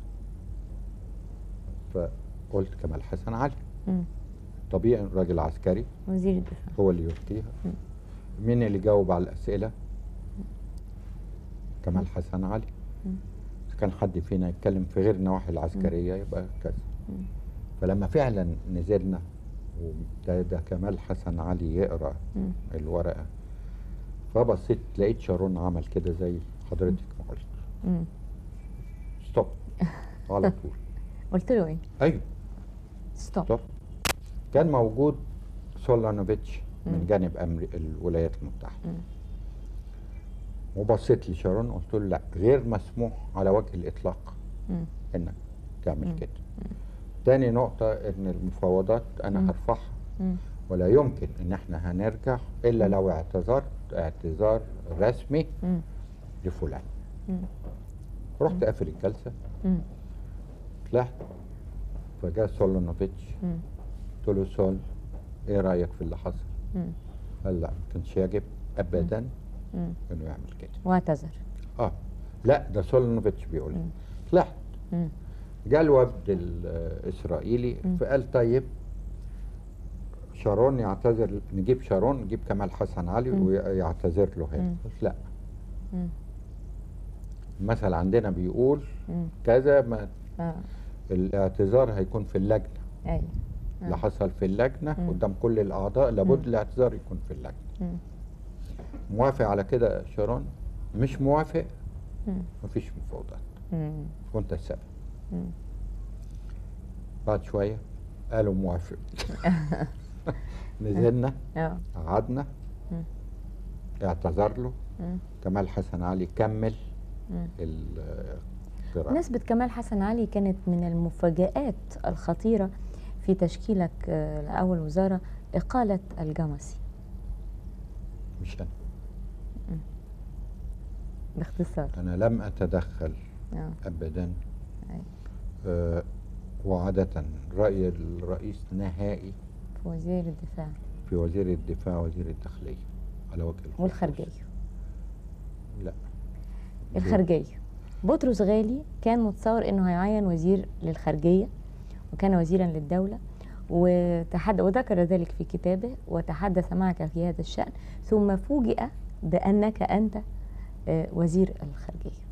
فقلت كمال حسن علي مم. طبيعي راجل عسكري وزير الدفاع هو اللي يلقيها مم. مين اللي جاوب على الأسئلة كمال حسن علي مم. إذا كان حد فينا يتكلم في غير النواحي العسكرية يبقى كذا مم. فلما فعلا نزلنا وده ده كمال حسن علي يقرا مم. الورقه فبصيت لقيت شارون عمل كده زي حضرتك ما قلت مم. ستوب على طول قلت له ايه؟ ايوه ستوب ستوب كان موجود سولانوفيتش مم. من جانب أمر... الولايات المتحده مم. وبصيت لشارون قلت له لا غير مسموح على وجه الاطلاق مم. انك تعمل مم. كده تاني نقطة ان المفاوضات مم. انا هرفعها مم. ولا يمكن ان احنا هنرجع الا لو اعتذرت اعتذار رسمي مم. لفلان مم. رحت قافل الجلسة مم. طلعت فجاء سولونوفيتش مم. قلت له سول ايه رايك في اللي حصل؟ مم. قال لا ما كانش يجب ابدا مم. انه يعمل كده واعتذر اه لا ده سولونوفيتش بيقول مم. طلعت مم. جاء الوفد الاسرائيلي مم. فقال طيب شارون يعتذر نجيب شارون نجيب كمال حسن علي مم. ويعتذر له هنا مم. قلت لا مم. المثل عندنا بيقول مم. كذا ما اه الاعتذار هيكون في اللجنه ايوه اللي حصل في اللجنه مم. قدام كل الاعضاء لابد مم. الاعتذار يكون في اللجنه مم. موافق على كده شارون مش موافق مم. مفيش مفاوضات مم. وانت السبب مم. بعد شويه قالوا موافق نزلنا اه قعدنا مم. اعتذر له مم. كمال حسن علي كمل مم. القراءة نسبة كمال حسن علي كانت من المفاجآت الخطيرة في تشكيلك آه، لأول وزارة إقالة الجمسي مش أنا باختصار أنا لم أتدخل اه أبدا أي. آه وعادة رأي الرئيس نهائي في وزير الدفاع في وزير الدفاع وزير الداخلية على وجه الخصوص والخارجية لا الخارجية بطرس غالي كان متصور انه هيعين وزير للخارجية وكان وزيرا للدولة وتحدث وذكر ذلك في كتابه وتحدث معك في هذا الشأن ثم فوجئ بأنك أنت آه، وزير الخارجية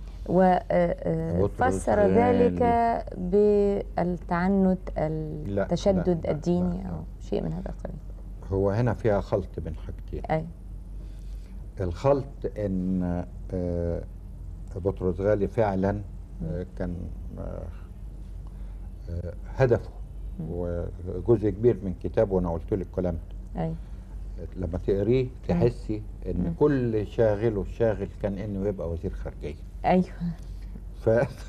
بطرس وفسر غالي. ذلك بالتعنت لا، التشدد لا، الديني لا، لا. أو شيء من هذا القبيل هو هنا فيها خلط بين حاجتين أي الخلط ان آه، بطرس غالي فعلا آه، كان آه، آه، هدفه وجزء كبير من كتابه وانا قلت لك الكلام ده أي لما تقريه تحسي ان مم. كل شاغله الشاغل كان انه يبقى وزير خارجيه أيوه ف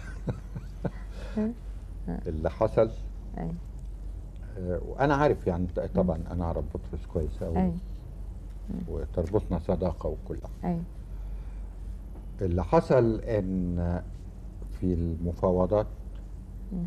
اللي حصل أي آه، وانا عارف يعني طبعا انا اعرف بطرس كويس أي قوي وتربطنا صداقه وكل حاجه أي اللي حصل ان في المفاوضات مم.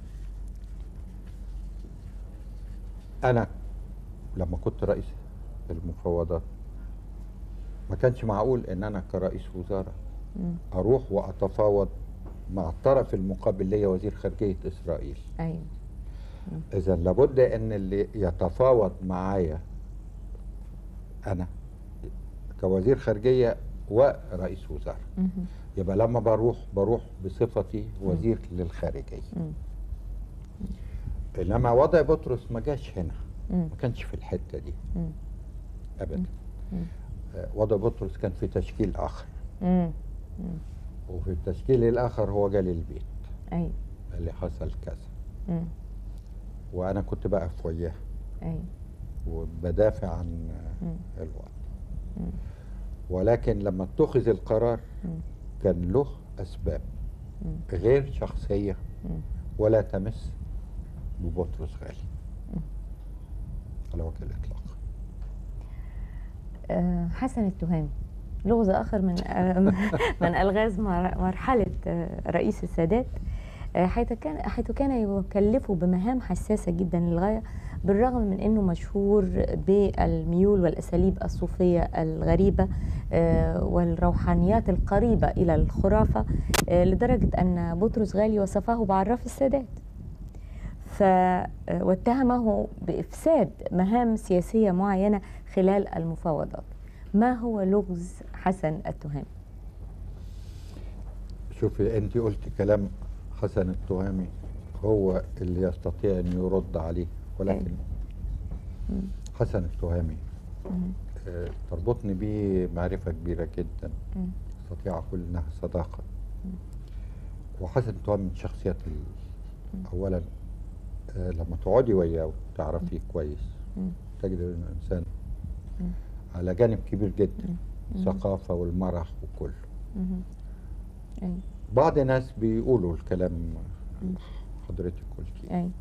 انا لما كنت رئيس المفاوضات ما كانش معقول ان انا كرئيس وزاره مم. اروح واتفاوض مع الطرف المقابل ليا وزير خارجيه اسرائيل أيوه اذا لابد ان اللي يتفاوض معايا انا كوزير خارجيه ورئيس وزراء مهم. يبقى لما بروح بروح بصفتي وزير للخارجيه مم. انما وضع بطرس ما جاش هنا مم. ما كانش في الحته دي مم. ابدا مم. آه، وضع بطرس كان في تشكيل اخر مم. وفي التشكيل الاخر هو جالي البيت أيوه اللي حصل كذا مم. وانا كنت بقف وياه أيوه وبدافع عن آه، مم. الوضع مم. ولكن لما اتخذ القرار مم. كان له اسباب مم. غير شخصيه مم. ولا تمس ببطرس غالي على وجه الاطلاق آه، حسن التهامي لغز آخر من آه، من ألغاز مر- مرحلة آه، رئيس السادات آه، حيث كان حيث كان يكلفه بمهام حساسة جدا للغاية بالرغم من أنه مشهور بالميول والأساليب الصوفية الغريبة آه، والروحانيات القريبة إلى الخرافة آه، لدرجة أن بطرس غالي وصفه بعراف السادات ف واتهمه بإفساد مهام سياسية معينة خلال المفاوضات ما هو لغز حسن التهامي شوفي انت قلت كلام حسن التهامي هو اللي يستطيع ان يرد عليه ولكن حسن التهامي آه، تربطني بيه معرفة كبيرة جدا مم. استطيع أقول إنها صداقة وحسن التهامي من الشخصيات ال- أولا آه، لما تقعدي وياه وتعرفيه كويس مم. تجد إنه إنسان على جانب كبير جدا ثقافة والمرح وكله مم. أي بعض الناس بيقولوا الكلام حضرتك قلتيه أي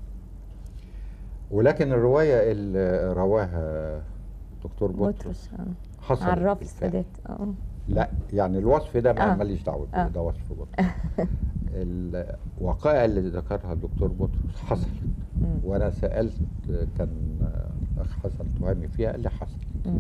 ولكن الرواية اللي رواها دكتور بطرس بطرس آه. حصل عراف بالفعل. السادات آه. لا يعني الوصف ده ما آه. ماليش دعوه بيه آه. ده وصف بطرس الوقائع اللي ذكرها الدكتور بطرس حصلت مم. وانا سالت كان اخ حسن تهامي فيها قال لي حصل مم.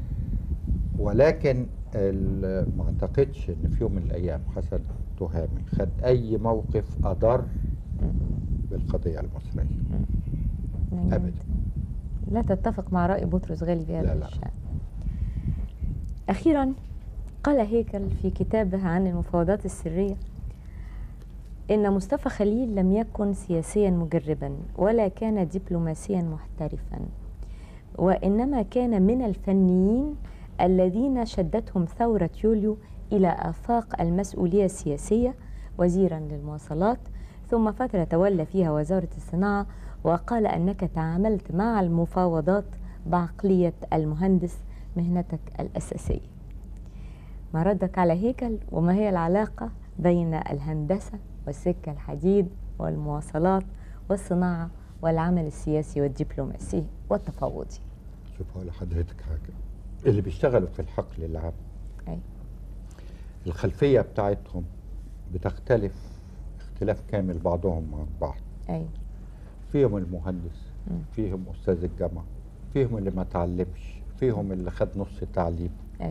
ولكن ال- ما اعتقدش ان في يوم من الايام حسن تهامي خد اي موقف اضر بالقضيه المصريه يعني أبداً. لا تتفق مع رأي بطرس غالي في هذا لا، لا. الشأن أخيرا قال هيكل في كتابه عن المفاوضات السرية إن مصطفى خليل لم يكن سياسيا مجربا ولا كان دبلوماسيا محترفا وإنما كان من الفنيين الذين شدتهم ثورة يوليو إلى آفاق المسؤولية السياسية وزيرا للمواصلات ثم فترة تولى فيها وزارة الصناعة وقال أنك تعاملت مع المفاوضات بعقلية المهندس مهنتك الأساسية ما ردك على هيكل وما هي العلاقة بين الهندسة والسكة الحديد والمواصلات والصناعة والعمل السياسي والدبلوماسي والتفاوضي شوف اقول لحضرتك حاجه اللي بيشتغلوا في الحقل العام أي الخلفيه بتاعتهم بتختلف اختلاف كامل بعضهم عن بعض أي فيهم المهندس مم. فيهم استاذ الجامعه فيهم اللي ما تعلمش فيهم اللي خد نص تعليم أي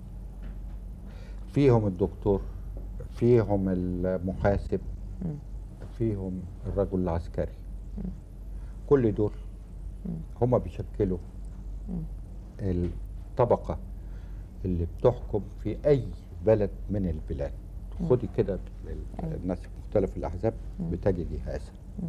فيهم الدكتور فيهم المحاسب مم. فيهم الرجل العسكري كل دول هم بيشكلوا الطبقة اللي بتحكم في أي بلد من البلاد خدي كده ال- أيوة. الناس في مختلف الأحزاب بتجدي هذا مم.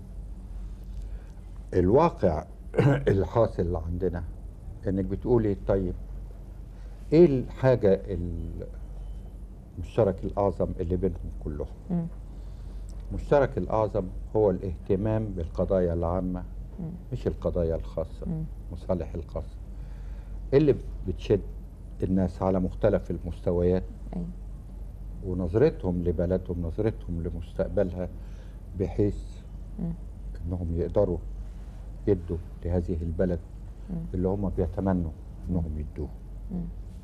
الواقع اللي حاصل عندنا انك بتقولي طيب ايه الحاجة المشترك الأعظم اللي بينهم كلهم مم. المشترك الأعظم هو الاهتمام بالقضايا العامة مم. مش القضايا الخاصة مم. مصالح الخاصة اللي بتشد الناس على مختلف المستويات أي ونظرتهم لبلدهم نظرتهم لمستقبلها بحيث مم. انهم يقدروا يدوا لهذه البلد مم. اللي هم بيتمنوا انهم يدوه مم.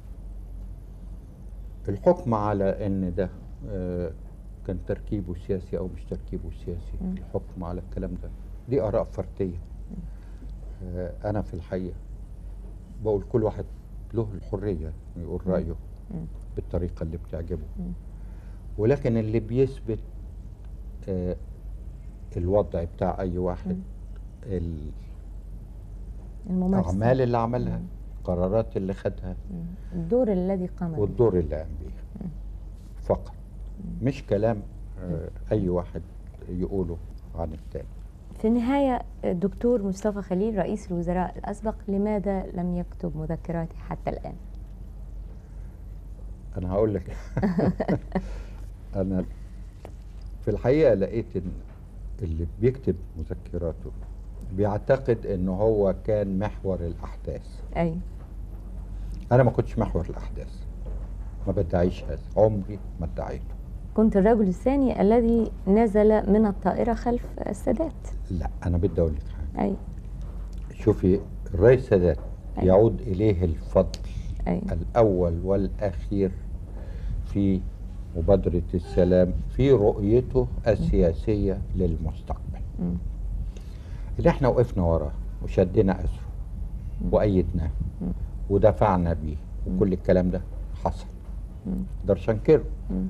الحكم على ان ده آه، كان تركيبه سياسي او مش تركيبه سياسي مم. الحكم على الكلام ده دي اراء فرديه آه، انا في الحقيقه بقول كل واحد له الحريه يقول رايه مم. بالطريقه اللي بتعجبه مم. ولكن اللي بيثبت آه، الوضع بتاع اي واحد ال- الممارسة الاعمال اللي عملها القرارات اللي خدها مم. الدور الذي قام به والدور اللي قام بيه فقط مش كلام آه، اي واحد يقوله عن التاني في النهاية الدكتور مصطفى خليل رئيس الوزراء الأسبق لماذا لم يكتب مذكراته حتى الآن؟ انا هقول لك انا في الحقيقه لقيت ان اللي بيكتب مذكراته بيعتقد ان هو كان محور الاحداث أي انا ما كنتش محور الاحداث ما بدعيش هذا عمري ما ادعيته كنت الرجل الثاني الذي نزل من الطائرة خلف السادات لا انا بدي اقول لك حاجه أي شوفي الرئيس سادات أيوة. يعود اليه الفضل أي الأول والأخير في مبادرة السلام في رؤيته السياسية للمستقبل مم. اللي احنا وقفنا وراه وشدنا أسره وأيدناه ودفعنا بيه وكل الكلام ده حصل مم. مقدرش انكره مم.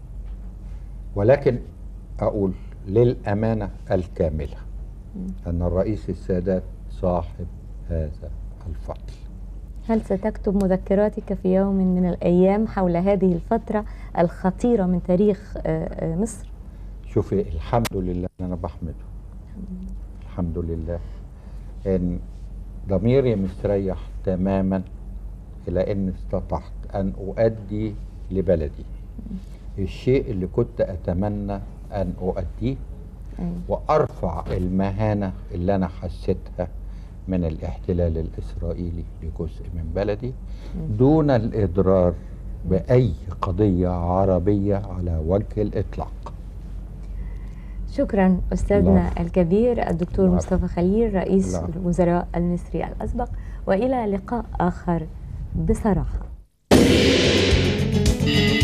ولكن أقول للأمانة الكاملة أن الرئيس السادات صاحب هذا الفضل هل ستكتب مذكراتك في يوم من الأيام حول هذه الفترة الخطيرة من تاريخ آه، آه، مصر؟ شوفي الحمد لله ان انا بحمده الحمد لله ان ضميري مستريح تماما إلى أن استطعت أن أؤدي لبلدي الشيء اللي كنت أتمنى أن أؤديه أيوة. وأرفع المهانة اللي أنا حسيتها من الاحتلال الإسرائيلي لجزء من بلدي دون الإضرار بأي قضية عربية على وجه الإطلاق شكرا استاذنا العفو. الكبير الدكتور العفو. مصطفى خليل رئيس العفو. الوزراء المصري الاسبق والى لقاء اخر بصراحه